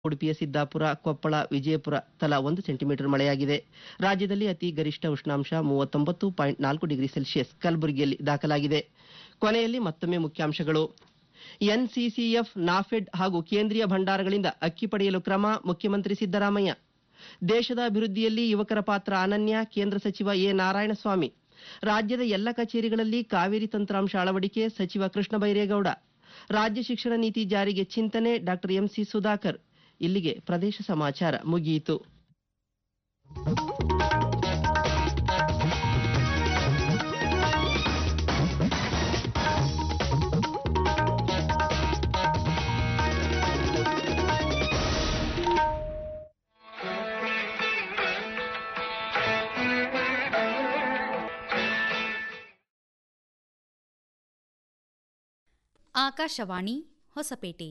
ಉಡುಪಿಯ ಸಿದ್ದಾಪುರ ಕೊಪ್ಪಳ ವಿಜಯಪುರ ತಲಾ ಒಂದು ಸೆಂಟಿಮೀಟರ್ ಮಳೆಯಾಗಿದೆ ರಾಜ್ಯದಲ್ಲಿ ಅತಿ ಗರಿಷ್ಠ ಉಷ್ಣಾಂಶ ಮೂವತ್ತೊಂಬತ್ತು ಪಾಯಿಂಟ್ ನಾಲ್ಕು ಡಿಗ್ರಿ ಸೆಲ್ಸಿಯಸ್ ಕಲಬುರಗಿಯಲ್ಲಿ ದಾಖಲಾಗಿದೆ ಕೊನೆಯಲ್ಲಿ ಮತ್ತೊಮ್ಮೆ ಮುಖ್ಯಾಂಶಗಳು ಎನ್ಸಿಸಿಎಫ್ ನಾಫೆಡ್ ಹಾಗೂ ಕೇಂದ್ರೀಯ ಭಂಡಾರಗಳಿಂದ ಅಕ್ಕಿ ಪಡೆಯಲು ಕ್ರಮ ಮುಖ್ಯಮಂತ್ರಿ ಸಿದ್ದರಾಮಯ್ಯ ದೇಶದ ಅಭಿವೃದ್ಧಿಯಲ್ಲಿ ಯುವಕರ ಪಾತ್ರ ಅನನ್ಯ ಕೇಂದ್ರ ಸಚಿವ ಎ ನಾರಾಯಣಸ್ವಾಮಿ ರಾಜ್ಯದ ಎಲ್ಲ ಕಚೇರಿಗಳಲ್ಲಿ ಕಾವೇರಿ ತಂತ್ರಾಂಶ ಅಳವಡಿಕೆ ಸಚಿವ ಕೃಷ್ಣ ಬೈರೇಗೌಡ ರಾಜ್ಯ ಶಿಕ್ಷಣ ನೀತಿ ಜಾರಿಗೆ ಚಿಂತನೆ ಡಾಕ್ಟರ್ ಎಂಸಿ ಸುಧಾಕರ್ ಇಲ್ಲಿಗೆ ಪ್ರದೇಶ ಸಮಾಚಾರ ಮುಗಿಯಿತು ಆಕಾಶವಾಣಿ ಹೊಸಪೇಟೆ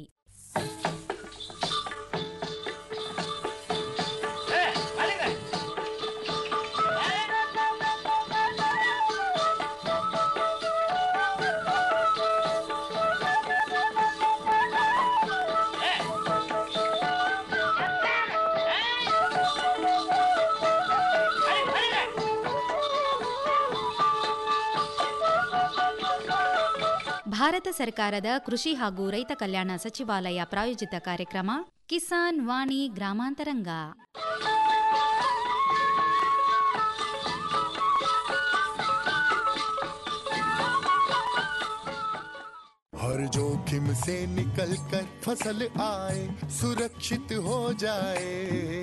ಭಾರತ ಸರ್ಕಾರದ ಕೃಷಿ ಹಾಗೂ ರೈತ ಕಲ್ಯಾಣ ಸಚಿವಾಲಯ ಪ್ರಾಯೋಜಿತ ಕಾರ್ಯಕ್ರಮ ಕಿಸಾನ್ ವಾಣಿ ಗ್ರಾಮಾಂತರಂಗ हर जोखिम से निकल कर फसल आए सुरक्षित हो जाए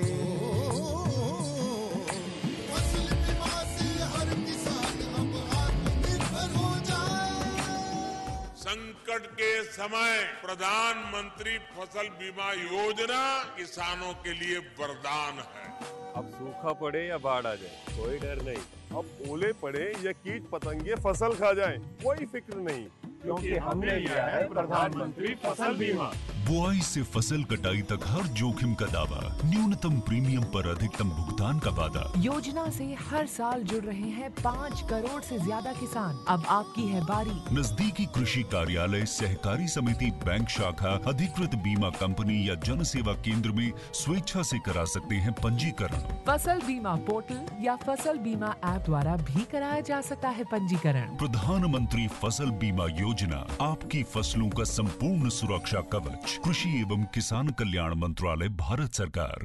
फसल बीमा से हर किसान अब आत्मनिर्भर हो जाए संकट के समय प्रधानमंत्री फसल बीमा योजना किसानों के लिए वरदान है अब सूखा पड़े या बाढ़ आ जाए कोई डर नहीं अब ओले पड़े या कीट पतंगे फसल खा जाए कोई फिक्र नहीं क्योंकि हमने लिया है प्रधानमंत्री फसल बीमा बुआई से फसल कटाई तक हर जोखिम का दावा न्यूनतम प्रीमियम पर अधिकतम भुगतान का वादा योजना से हर साल जुड़ रहे हैं पाँच करोड़ से ज्यादा किसान अब आपकी है बारी नजदीकी कृषि कार्यालय सहकारी समिति बैंक शाखा अधिकृत बीमा कंपनी या जन सेवा केंद्र में स्वेच्छा से करा सकते हैं पंजीकरण फसल बीमा पोर्टल या फसल बीमा ऐप द्वारा भी कराया जा सकता है पंजीकरण प्रधानमंत्री फसल बीमा योजना आपकी फसलों का संपूर्ण सुरक्षा कवच कृषि एवं किसान कल्याण मंत्रालय भारत सरकार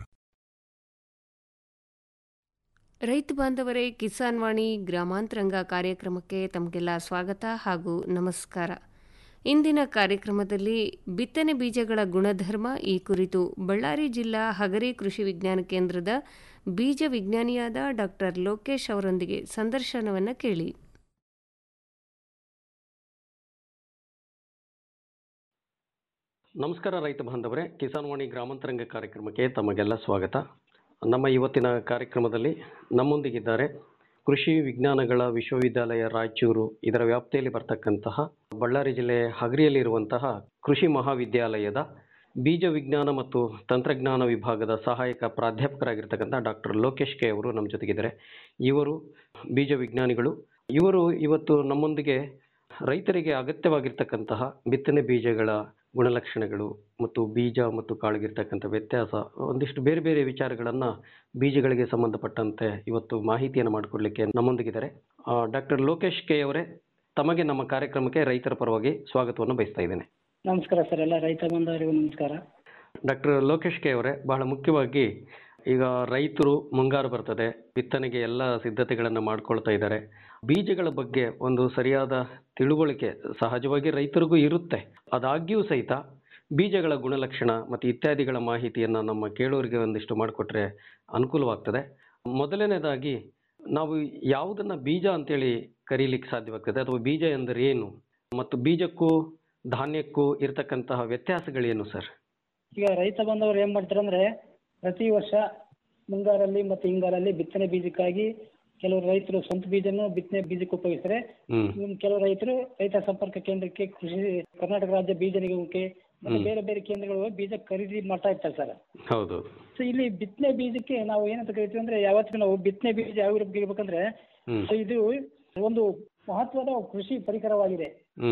ರೈತ ಬಾಂಧವರೇ ಕಿಸಾನ್ ವಾಣಿ ಗ್ರಾಮಾಂತರಂಗ ಕಾರ್ಯಕ್ರಮಕ್ಕೆ ತಮಗೆಲ್ಲ ಸ್ವಾಗತ ಹಾಗೂ ನಮಸ್ಕಾರ ಇಂದಿನ ಕಾರ್ಯಕ್ರಮದಲ್ಲಿ ಬಿತ್ತನೆ ಬೀಜಗಳ ಗುಣಧರ್ಮ ಈ ಕುರಿತು ಬಳ್ಳಾರಿ ಜಿಲ್ಲಾ ಹಗರಿ ಕೃಷಿ ವಿಜ್ಞಾನ ಕೇಂದ್ರದ ಬೀಜ ವಿಜ್ಞಾನಿಯಾದ ಡಾಕ್ಟರ್ ಲೋಕೇಶ್ ಅವರೊಂದಿಗೆ ಸಂದರ್ಶನವನ್ನು ಕೇಳಿ ನಮಸ್ಕಾರ ರೈತ ಬಾಂಧವರೇ ಕಿಸಾನ್ ವಾಣಿ ಗ್ರಾಮಾಂತರಂಗ ಕಾರ್ಯಕ್ರಮಕ್ಕೆ ತಮಗೆಲ್ಲ ಸ್ವಾಗತ ನಮ್ಮ ಇವತ್ತಿನ ಕಾರ್ಯಕ್ರಮದಲ್ಲಿ ನಮ್ಮೊಂದಿಗಿದ್ದಾರೆ ಕೃಷಿ ವಿಜ್ಞಾನಗಳ ವಿಶ್ವವಿದ್ಯಾಲಯ ರಾಯಚೂರು ಇದರ ವ್ಯಾಪ್ತಿಯಲ್ಲಿ ಬರ್ತಕ್ಕಂತಹ ಬಳ್ಳಾರಿ ಜಿಲ್ಲೆ ಹಗರಿಯಲ್ಲಿರುವಂತಹ ಕೃಷಿ ಮಹಾವಿದ್ಯಾಲಯದ ಬೀಜ ವಿಜ್ಞಾನ ಮತ್ತು ತಂತ್ರಜ್ಞಾನ ವಿಭಾಗದ ಸಹಾಯಕ ಪ್ರಾಧ್ಯಾಪಕರಾಗಿರ್ತಕ್ಕಂಥ ಡಾಕ್ಟರ್ ಲೋಕೇಶ್ ಕೆ ಅವರು ನಮ್ಮ ಜೊತೆಗಿದ್ದಾರೆ ಇವರು ಬೀಜ ವಿಜ್ಞಾನಿಗಳು ಇವರು ಇವತ್ತು ನಮ್ಮೊಂದಿಗೆ ರೈತರಿಗೆ ಅಗತ್ಯವಾಗಿರ್ತಕ್ಕಂತಹ ಬಿತ್ತನೆ ಬೀಜಗಳ ಗುಣಲಕ್ಷಣಗಳು ಮತ್ತು ಬೀಜ ಮತ್ತು ಕಾಳಿಗಿರ್ತಕ್ಕಂಥ ವ್ಯತ್ಯಾಸ ಒಂದಿಷ್ಟು ಬೇರೆ ಬೇರೆ ವಿಚಾರಗಳನ್ನು ಬೀಜಗಳಿಗೆ ಸಂಬಂಧಪಟ್ಟಂತೆ ಇವತ್ತು ಮಾಹಿತಿಯನ್ನು ಮಾಡಿಕೊಡ್ಲಿಕ್ಕೆ ನಮ್ಮೊಂದಿಗಿದ್ದಾರೆ ಡಾಕ್ಟರ್ ಲೋಕೇಶ್ ಕೆ ಅವರೇ ತಮಗೆ ನಮ್ಮ ಕಾರ್ಯಕ್ರಮಕ್ಕೆ ರೈತರ ಪರವಾಗಿ ಸ್ವಾಗತವನ್ನು ಬಯಸ್ತಾ ಇದ್ದೇನೆ ನಮಸ್ಕಾರ ಸರ್ ಎಲ್ಲ ರೈತ ಬಂಧವರಿಗೂ ನಮಸ್ಕಾರ ಡಾಕ್ಟರ್ ಲೋಕೇಶ್ ಕೆ ಅವರೇ ಬಹಳ ಮುಖ್ಯವಾಗಿ ಈಗ ರೈತರು ಮುಂಗಾರು ಬರ್ತದೆ ಬಿತ್ತನೆಗೆ ಎಲ್ಲ ಸಿದ್ಧತೆಗಳನ್ನು ಮಾಡ್ಕೊಳ್ತಾ ಇದ್ದಾರೆ ಬೀಜಗಳ ಬಗ್ಗೆ ಒಂದು ಸರಿಯಾದ ತಿಳುವಳಿಕೆ ಸಹಜವಾಗಿ ರೈತರಿಗೂ ಇರುತ್ತೆ ಆದಾಗ್ಯೂ ಸಹಿತ ಬೀಜಗಳ ಗುಣಲಕ್ಷಣ ಮತ್ತು ಇತ್ಯಾದಿಗಳ ಮಾಹಿತಿಯನ್ನು ನಮ್ಮ ಕೇಳೋರಿಗೆ ಒಂದಿಷ್ಟು ಮಾಡಿಕೊಟ್ರೆ ಅನುಕೂಲವಾಗ್ತದೆ ಮೊದಲನೇದಾಗಿ ನಾವು ಯಾವುದನ್ನು ಬೀಜ ಅಂತೇಳಿ ಕರೀಲಿಕ್ಕೆ ಸಾಧ್ಯವಾಗ್ತದೆ ಅಥವಾ ಬೀಜ ಎಂದರೆ ಏನು ಮತ್ತು ಬೀಜಕ್ಕೂ ಧಾನ್ಯಕ್ಕೂ ಇರತಕ್ಕಂತಹ ವ್ಯತ್ಯಾಸಗಳೇನು ಸರ್ ಈಗ ರೈತ ಬಂಧವರು ಏನ್ ಮಾಡ್ತಾರೆ ಅಂದ್ರೆ ಪ್ರತಿ ವರ್ಷ ಮುಂಗಾರಲ್ಲಿ ಮತ್ತು ಹಿಂಗಾರಲ್ಲಿ ಬಿತ್ತನೆ ಬೀಜಕ್ಕಾಗಿ ಕೆಲವರು ರೈತರು ಸ್ವಂತ ಬೀಜನ್ನು ಬಿತ್ತನೆ ಬೀಜಕ್ಕೆ ಉಪಯೋಗಿಸ್ತಾರೆ ಹ್ಮ್ ಇನ್ನು ಕೆಲವು ರೈತರು ರೈತ ಸಂಪರ್ಕ ಕೇಂದ್ರಕ್ಕೆ ಕೃಷಿ ಕರ್ನಾಟಕ ರಾಜ್ಯ ಬೀಜ ನಿಗಮಕ್ಕೆ ಮತ್ತೆ ಹ್ಮ್. ಬೇರೆ ಬೇರೆ ಕೇಂದ್ರಗಳು ಹೋಗಿ ಬೀಜ ಖರೀದಿ ಮಾಡ್ತಾ ಇರ್ತಾರೆ ಸರ್ ಹೌದು ಸೊ ಇಲ್ಲಿ ಬಿತ್ತನೆ ಬೀಜಕ್ಕೆ ನಾವು ಏನಂತ ಕರಿತೀವಿ ಅಂದ್ರೆ ಯಾವತ್ತಿಗೂ ನಾವು ಬಿತ್ತನೆ ಬೀಜ ಯಾವ ರೀತಿ ಇರ್ಬೇಕಂದ್ರೆ ಹ್ಮ್ ಸೊ ಇದು ಒಂದು ಮಹತ್ವದ ಕೃಷಿ ಪರಿಕರವಾಗಿದೆ ಹ್ಮ್ ಹ್ಮ್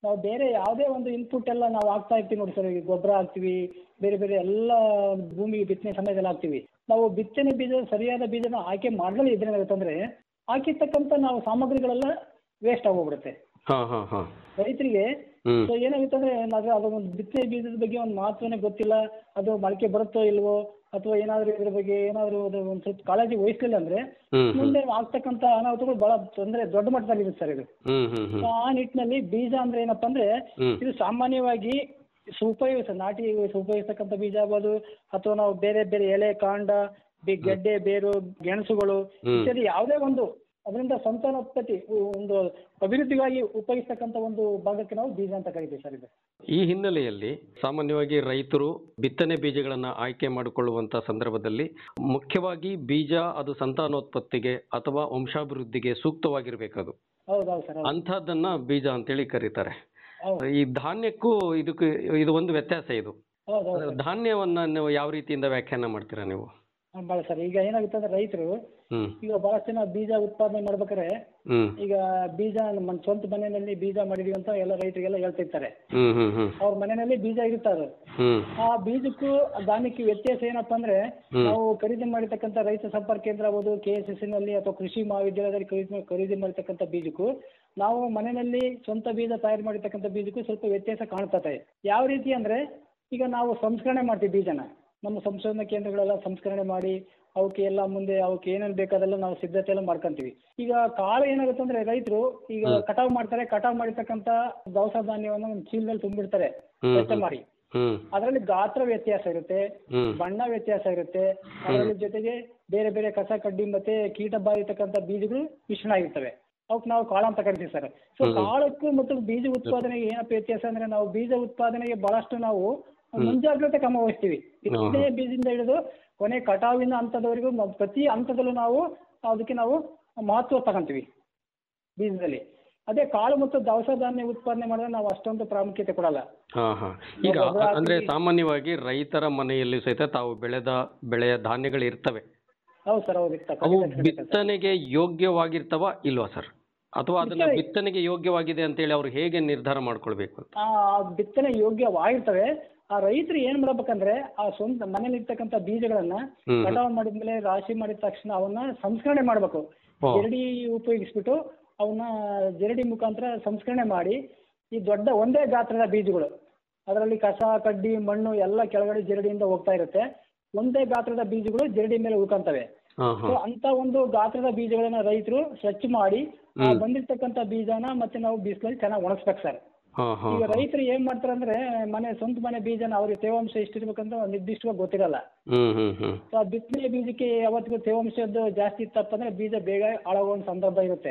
ನಾವು ಬೇರೆ ಯಾವುದೇ ಒಂದು ಇನ್ಪುಟ್ ಎಲ್ಲ ನಾವು ಹಾಕ್ತಾ ಇರ್ತೀವಿ ನೋಡಿ ಸರ್ ಈಗ ಗೊಬ್ಬರ ಹಾಕ್ತಿವಿ ಬೇರೆ ಬೇರೆ ಎಲ್ಲ ಭೂಮಿಗೆ ಬಿತ್ತನೆ ಸಮಯದಲ್ಲಿ ಹಾಕ್ತಿವಿ ನಾವು ಬಿತ್ತನೆ ಬೀಜ ಸರಿಯಾದ ಬೀಜನ ಆಯ್ಕೆ ಮಾಡಲೇ ಇದ್ರೆ ಅಂದ್ರೆ ಹಾಕಿರ್ತಕ್ಕಂಥ ನಾವು ಸಾಮಗ್ರಿಗಳೆಲ್ಲ ವೇಸ್ಟ್ ಆಗೋಗ್ಬಿಡುತ್ತೆ ಹಾ ಹಾ ಹಾ ರೈತರಿಗೆ ಹ್ಮ್. ಸೊ ಏನಾಗುತ್ತೆ ಅಂದ್ರೆ ಅದು ಅದು ಒಂದು ಬಿತ್ತನೆ ಬೀಜದ ಬಗ್ಗೆ ಒಂದು ಮಹತ್ವನೇ ಗೊತ್ತಿಲ್ಲ ಅದು ಮೊಳಕೆ ಬರುತ್ತೋ ಇಲ್ವೋ ಅಥವಾ ಏನಾದ್ರು ಇದ್ರ ಬಗ್ಗೆ ಏನಾದ್ರು ಅದು ಒಂದು ಸ್ವಲ್ಪ ಕಾಳಜಿ ವಹಿಸ್ಲಿಲ್ಲ ಅಂದ್ರೆ ಹ್ಮ್ ಹ್ಮ್ ಮುಂದೆ ಆಗ್ತಕ್ಕಂಥ ಅನಾಹುತಗಳು ಬಹಳ ತೊಂದರೆ ದೊಡ್ಡ ಮಟ್ಟದಲ್ಲಿ ಇರುತ್ತೆ ಸರ್ ಇದು ಹ್ಮ್ ಹ್ಮ್ ಹ್ಮ್ ಸೊ ಆ ನಿಟ್ಟಿನಲ್ಲಿ ಬೀಜ ಅಂದ್ರೆ ಏನಪ್ಪಾ ಅಂದ್ರೆ ಹ್ಮ್. ಇದು ಸಾಮಾನ್ಯವಾಗಿ ಉಪಯೋಗಿಸ ನಾಟಿ ಉಪಯೋಗಿಸ್ತಕ್ಕಂಥ ಬೀಜ ಆಗ್ಬೋದು ಅಥವಾ ನಾವು ಬೇರೆ ಬೇರೆ ಎಲೆ ಕಾಂಡ ಬಿ- ಗೆಡ್ಡೆ ಬೇರು ಗೆಣಸುಗಳು ಹ್ಮ್. ಇತ್ಯಾದಿ ಯಾವುದೇ ಒಂದು ಅದರಿಂದ ಸಂತಾನೋತ್ಪತ್ತಿ ಉ- ಒಂದು ಅಭಿವೃದ್ಧಿಗಾಗಿ ಉಪಯೋಗಿಸ್ತಕ್ಕಂಥ ಒಂದು ಭಾಗಕ್ಕೆ ನಾವು ಬೀಜ ಅಂತ ಕರಿತೀವಿ ಸರ್ ಇದು ಈ ಹಿನ್ನೆಲೆಯಲ್ಲಿ ಸಾಮಾನ್ಯವಾಗಿ ರೈತರು ಬಿತ್ತನೆ ಬೀಜಗಳನ್ನು ಆಯ್ಕೆ ಮಾಡಿಕೊಳ್ಳುವಂತ ಸಂದರ್ಭದಲ್ಲಿ ಮುಖ್ಯವಾಗಿ ಬೀಜ ಅದು ಸಂತಾನೋತ್ಪತ್ತಿಗೆ ಅಥವಾ ವಂಶಾಭಿವೃದ್ಧಿಗೆ ಸೂಕ್ತವಾಗಿರ್ಬೇಕದು ಹೌದೌದು ಸರ್ ಹೌದು. ಅಂಥದ್ದನ್ನ ಬೀಜ ಅಂತೇಳಿ ಕರೀತಾರೆ ಹೌದು ಈ ಧಾನ್ಯಕ್ಕೂ ಇದಕ್ಕೆ ಇದು ಒಂದು ವ್ಯತ್ಯಾಸ ಇದು ಹೌದು ಹೌದು ಸರ್. ಧಾನ್ಯವನ್ನ ನೀವು ಯಾವ ರೀತಿಯಿಂದ ವ್ಯಾಖ್ಯಾನ ಮಾಡ್ತೀರಾ ನೀವು ಹಾ, ಭಾಳ ಸರ್ ಈಗ ಏನಾಗುತ್ತೆ ಅಂದ್ರೆ ರೈತರು ಹ್ಮ್ ಈಗ ಬಹಳಷ್ಟು ಜನ ಬೀಜ ಉತ್ಪಾದನೆ ಮಾಡ್ಬೇಕಾದ್ರೆ ಹ್ಮ್ ಈಗ ಬೀಜ ನಮ್ಮ ಸ್ವಂತ ಮನೆಯಲ್ಲಿ ಬೀಜ ಮಾಡಿದೀವಿ ಅಂತ ಎಲ್ಲ ರೈತರಿಗೆಲ್ಲ ಹೇಳ್ತಿರ್ತಾರೆ ಹ್ಮ್ ಹ್ಮ್ ಹ್ಮ್ ಅವ್ರ ಮನೆಯಲ್ಲಿ ಬೀಜ ಇರುತ್ತೆ ಅದು ಹ್ಮ್ ಆ ಬೀಜಕ್ಕೂ ಆ ಧಾನ್ಯಕ್ಕೆ ವ್ಯತ್ಯಾಸ ಏನಪ್ಪಾ ಅಂದ್ರೆ ಹ್ಮ್. ನಾವು ಖರೀದಿ ಮಾಡಿರ್ತಕ್ಕಂಥ ರೈತ ಸಂಪರ್ಕ ಕೇಂದ್ರ ಆಗ್ಬೋದು ಕೆ ಎಸ್ ಎಸ್ ನಲ್ಲಿ ಅಥವಾ ಕೃಷಿ ಮಹಾವಿದ್ಯಾಲಯದಲ್ಲಿ ಖರೀದಿ ಖರೀದಿ ಮಾಡಿರ್ತಕ್ಕಂಥ ಬೀಜಕ್ಕೂ ನಾವು ಮನೆಯಲ್ಲಿ ಸ್ವಂತ ಬೀಜ ತಯಾರು ಮಾಡಿರ್ತಕ್ಕಂಥ ಬೀಜಕ್ಕೂ ಸ್ವಲ್ಪ ವ್ಯತ್ಯಾಸ ಕಾಣ್ತದೆ ಯಾವ ರೀತಿ ಅಂದ್ರೆ ಈಗ ನಾವು ಸಂಸ್ಕರಣೆ ಮಾಡ್ತೀವಿ ಬೀಜನ ನಮ್ಮ ಸಂಶೋಧನಾ ಕೇಂದ್ರಗಳೆಲ್ಲ ಸಂಸ್ಕರಣೆ ಮಾಡಿ ಅವಕ್ಕೆ ಎಲ್ಲ ಮುಂದೆ ಅವಕ್ಕೆ ಏನೇನು ಬೇಕಾದೆಲ್ಲ ನಾವು ಸಿದ್ಧತೆ ಎಲ್ಲ ಮಾಡ್ಕೊಂತೀವಿ ಈಗ ಕಾಳು ಏನಾಗುತ್ತೆ ಅಂದ್ರೆ ರೈತರು ಈಗ ಕಟಾವು ಮಾಡ್ತಾರೆ ಕಟಾವು ಮಾಡಿರ್ತಕ್ಕಂಥ ದವಸ ಧಾನ್ಯವನ್ನು ಒಂದು ಚೀಲದಲ್ಲಿ ತುಂಬಿಡ್ತಾರೆ ಹ್ಮ್, ಸ್ವಚ್ಛ ಹ್ಮ್. ಮಾಡಿ ಹ್ಮ್ ಅದರಲ್ಲಿ ಗಾತ್ರ ವ್ಯತ್ಯಾಸ ಇರುತ್ತೆ ಹ್ಮ್. ಬಣ್ಣ ವ್ಯತ್ಯಾಸ ಇರುತ್ತೆ ಅದರ ಜೊತೆಗೆ ಬೇರೆ ಬೇರೆ ಕಸ ಕಡ್ಡಿ ಮತ್ತೆ ಕೀಟ ಬಾರಿತಕ್ಕಂಥ ಬೀಜಗಳು ಮಿಶ್ರಣ ಆಗಿರ್ತವೆ ಅವಕ್ಕೆ ನಾವು ಕಾಳು ಅಂತ ಕರಿತೀವಿ ಸರ್ ಸೊ ಹ್ಮ್. ಕಾಳಕ್ಕೂ ಮತ್ತು ಬೀಜ ಉತ್ಪಾದನೆಗೆ ಏನಪ್ಪ ವ್ಯತ್ಯಾಸ ಅಂದ್ರೆ ನಾವು ಬೀಜ ಉತ್ಪಾದನೆಗೆ ಬಹಳಷ್ಟು ನಾವು ಮುಂಜಾಗ್ರತೆ ಕ್ರಮ ವಹಿಸ್ತೀವಿ ಬಿತ್ತನೆ ಬೀಜದಿಂದ ಹಿಡಿದು ಕೊನೆ ಕಟಾವಿನ ಹಂತದವರೆಗೂ ಮ- ಪ್ರತಿ ಹಂತದಲ್ಲೂ ನಾವು ಅದಕ್ಕೆ ನಾವು ಮಹತ್ವ ತಗೊಂತೀವಿ ಬೀಜದಲ್ಲಿ ಅದೇ ಕಾಳು ಮತ್ತು ದವಸ ಧಾನ್ಯ ಉತ್ಪಾದನೆ ಮಾಡಿದ್ರೆ ನಾವು ಅಷ್ಟೊಂದು ಪ್ರಾಮುಖ್ಯತೆ ಕೊಡಲ್ಲ ಹಾ ಹಾ ಈಗ ಗೊಬ್ಬರ ಹಾಕಿ- ಅಂದ್ರೆ ಸಾಮಾನ್ಯವಾಗಿ ರೈತರ ಮನೆಯಲ್ಲಿ ಸಹಿತ ತಾವು ಬೆಳೆದ ಬೆಳೆಯ ಧಾನ್ಯಗಳು ಇರ್ತವೆ ಹೌದು ಸರ್ ಹೌದು ಇರ್ತಾವೆ. ಅವು ಖಂಡಿತ, ಖಂಡಿತ ಸರ್. ಬಿತ್ತನೆಗೆ ಯೋಗ್ಯವಾಗಿರ್ತವ ಇಲ್ವಾ ಸರ್ ಅಥವಾ ಅದನ್ನ ಬಿತ್ತನೆ- ಬಿತ್ತನೆಗೆ ಯೋಗ್ಯವಾಗಿದೆ ಅಂತೇಳಿ ಅವ್ರು ಹೇಗೆ ನಿರ್ಧಾರ ಮಾಡ್ಕೊಳ್ಬೇಕು ಅಂತ ಆ ಬಿತ್ತನೆ ಯೋಗ್ಯವಾಗಿರ್ತವೆ ಆ ರೈತರು ಏನ್ ಮಾಡ್ಬೇಕಂದ್ರೆ ಆ ಸ್ವಂತ ಮನೇಲಿ ಇರ್ತಕ್ಕಂಥ ಬೀಜಗಳನ್ನ ಹ್ಮ್. ಕಟಾವು ಮಾಡಿದ್ಮೇಲೆ ರಾಶಿ ಮಾಡಿದ ತಕ್ಷಣ ಅವನ್ನ ಸಂಸ್ಕರಣೆ ಮಾಡ್ಬೇಕು ಓ. ಜರಡಿ ಉಪಯೋಗಿಸ್ಬಿಟ್ಟು ಅವನ್ನ ಜರಡಿ ಮುಖಾಂತರ ಸಂಸ್ಕರಣೆ ಮಾಡಿ ಈ ದೊಡ್ಡ ಒಂದೇ ಗಾತ್ರದ ಬೀಜಗಳು ಅದರಲ್ಲಿ ಕಸ ಕಡ್ಡಿ ಮಣ್ಣು ಎಲ್ಲ ಕೆಳಗಡೆ ಜರಡಿಯಿಂದ ಹೋಗ್ತಾ ಇರುತ್ತೆ ಒಂದೇ ಗಾತ್ರದ ಬೀಜಗಳು ಜರಡಿ ಮೇಲೆ ಉಳ್ಕೊಂತವೆ ಹಾ ಸೊ ಹಾ ಅಂತ ಒಂದು ಗಾತ್ರದ ಬೀಜಗಳನ್ನ ರೈತರು ಸ್ವಚ್ಛ ಮಾಡಿ ಆ ಹ್ಮ್. ಬಂದಿರ್ತಕ್ಕಂಥ ಬೀಜನ ಮತ್ತೆ ನಾವು ಬಿಸಿಲಲ್ಲಿ ಚೆನ್ನಾಗಿ ಒಣಗಿಸ್ಬೇಕು ಸರ್ ಹಾ ಹಾ ಈಗ ಹಾ. ರೈತರು ಏನ್ ಮಾಡ್ತಾರೆ ಅಂದ್ರೆ ಮನೆ ಸ್ವಂತ ಮನೆ ಬೀಜನ ಅವ್ರಿಗೆ ತೇವಾಂಶ ಎಷ್ಟಿರ್ಬೇಕಂತ ಒಂದು ನಿರ್ದಿಷ್ಟವಾಗಿ ಗೊತ್ತಿರಲ್ಲ ಹ್ಮ್ ಹ್ಮ್ ಹ್ಮ್ ಸೊ ಆ ಬಿತ್ತನೆ ಬೀಜಕ್ಕೆ ಯಾವತ್ತಿಗೂ ತೇವಾಂಶದ್ದು ಜಾಸ್ತಿ ಇತ್ತಪ್ಪ ಅಂದ್ರೆ ಬೀಜ ಬೇಗ ಹಾಳಾಗೋ ಒಂದು ಸಂದರ್ಭ ಇರುತ್ತೆ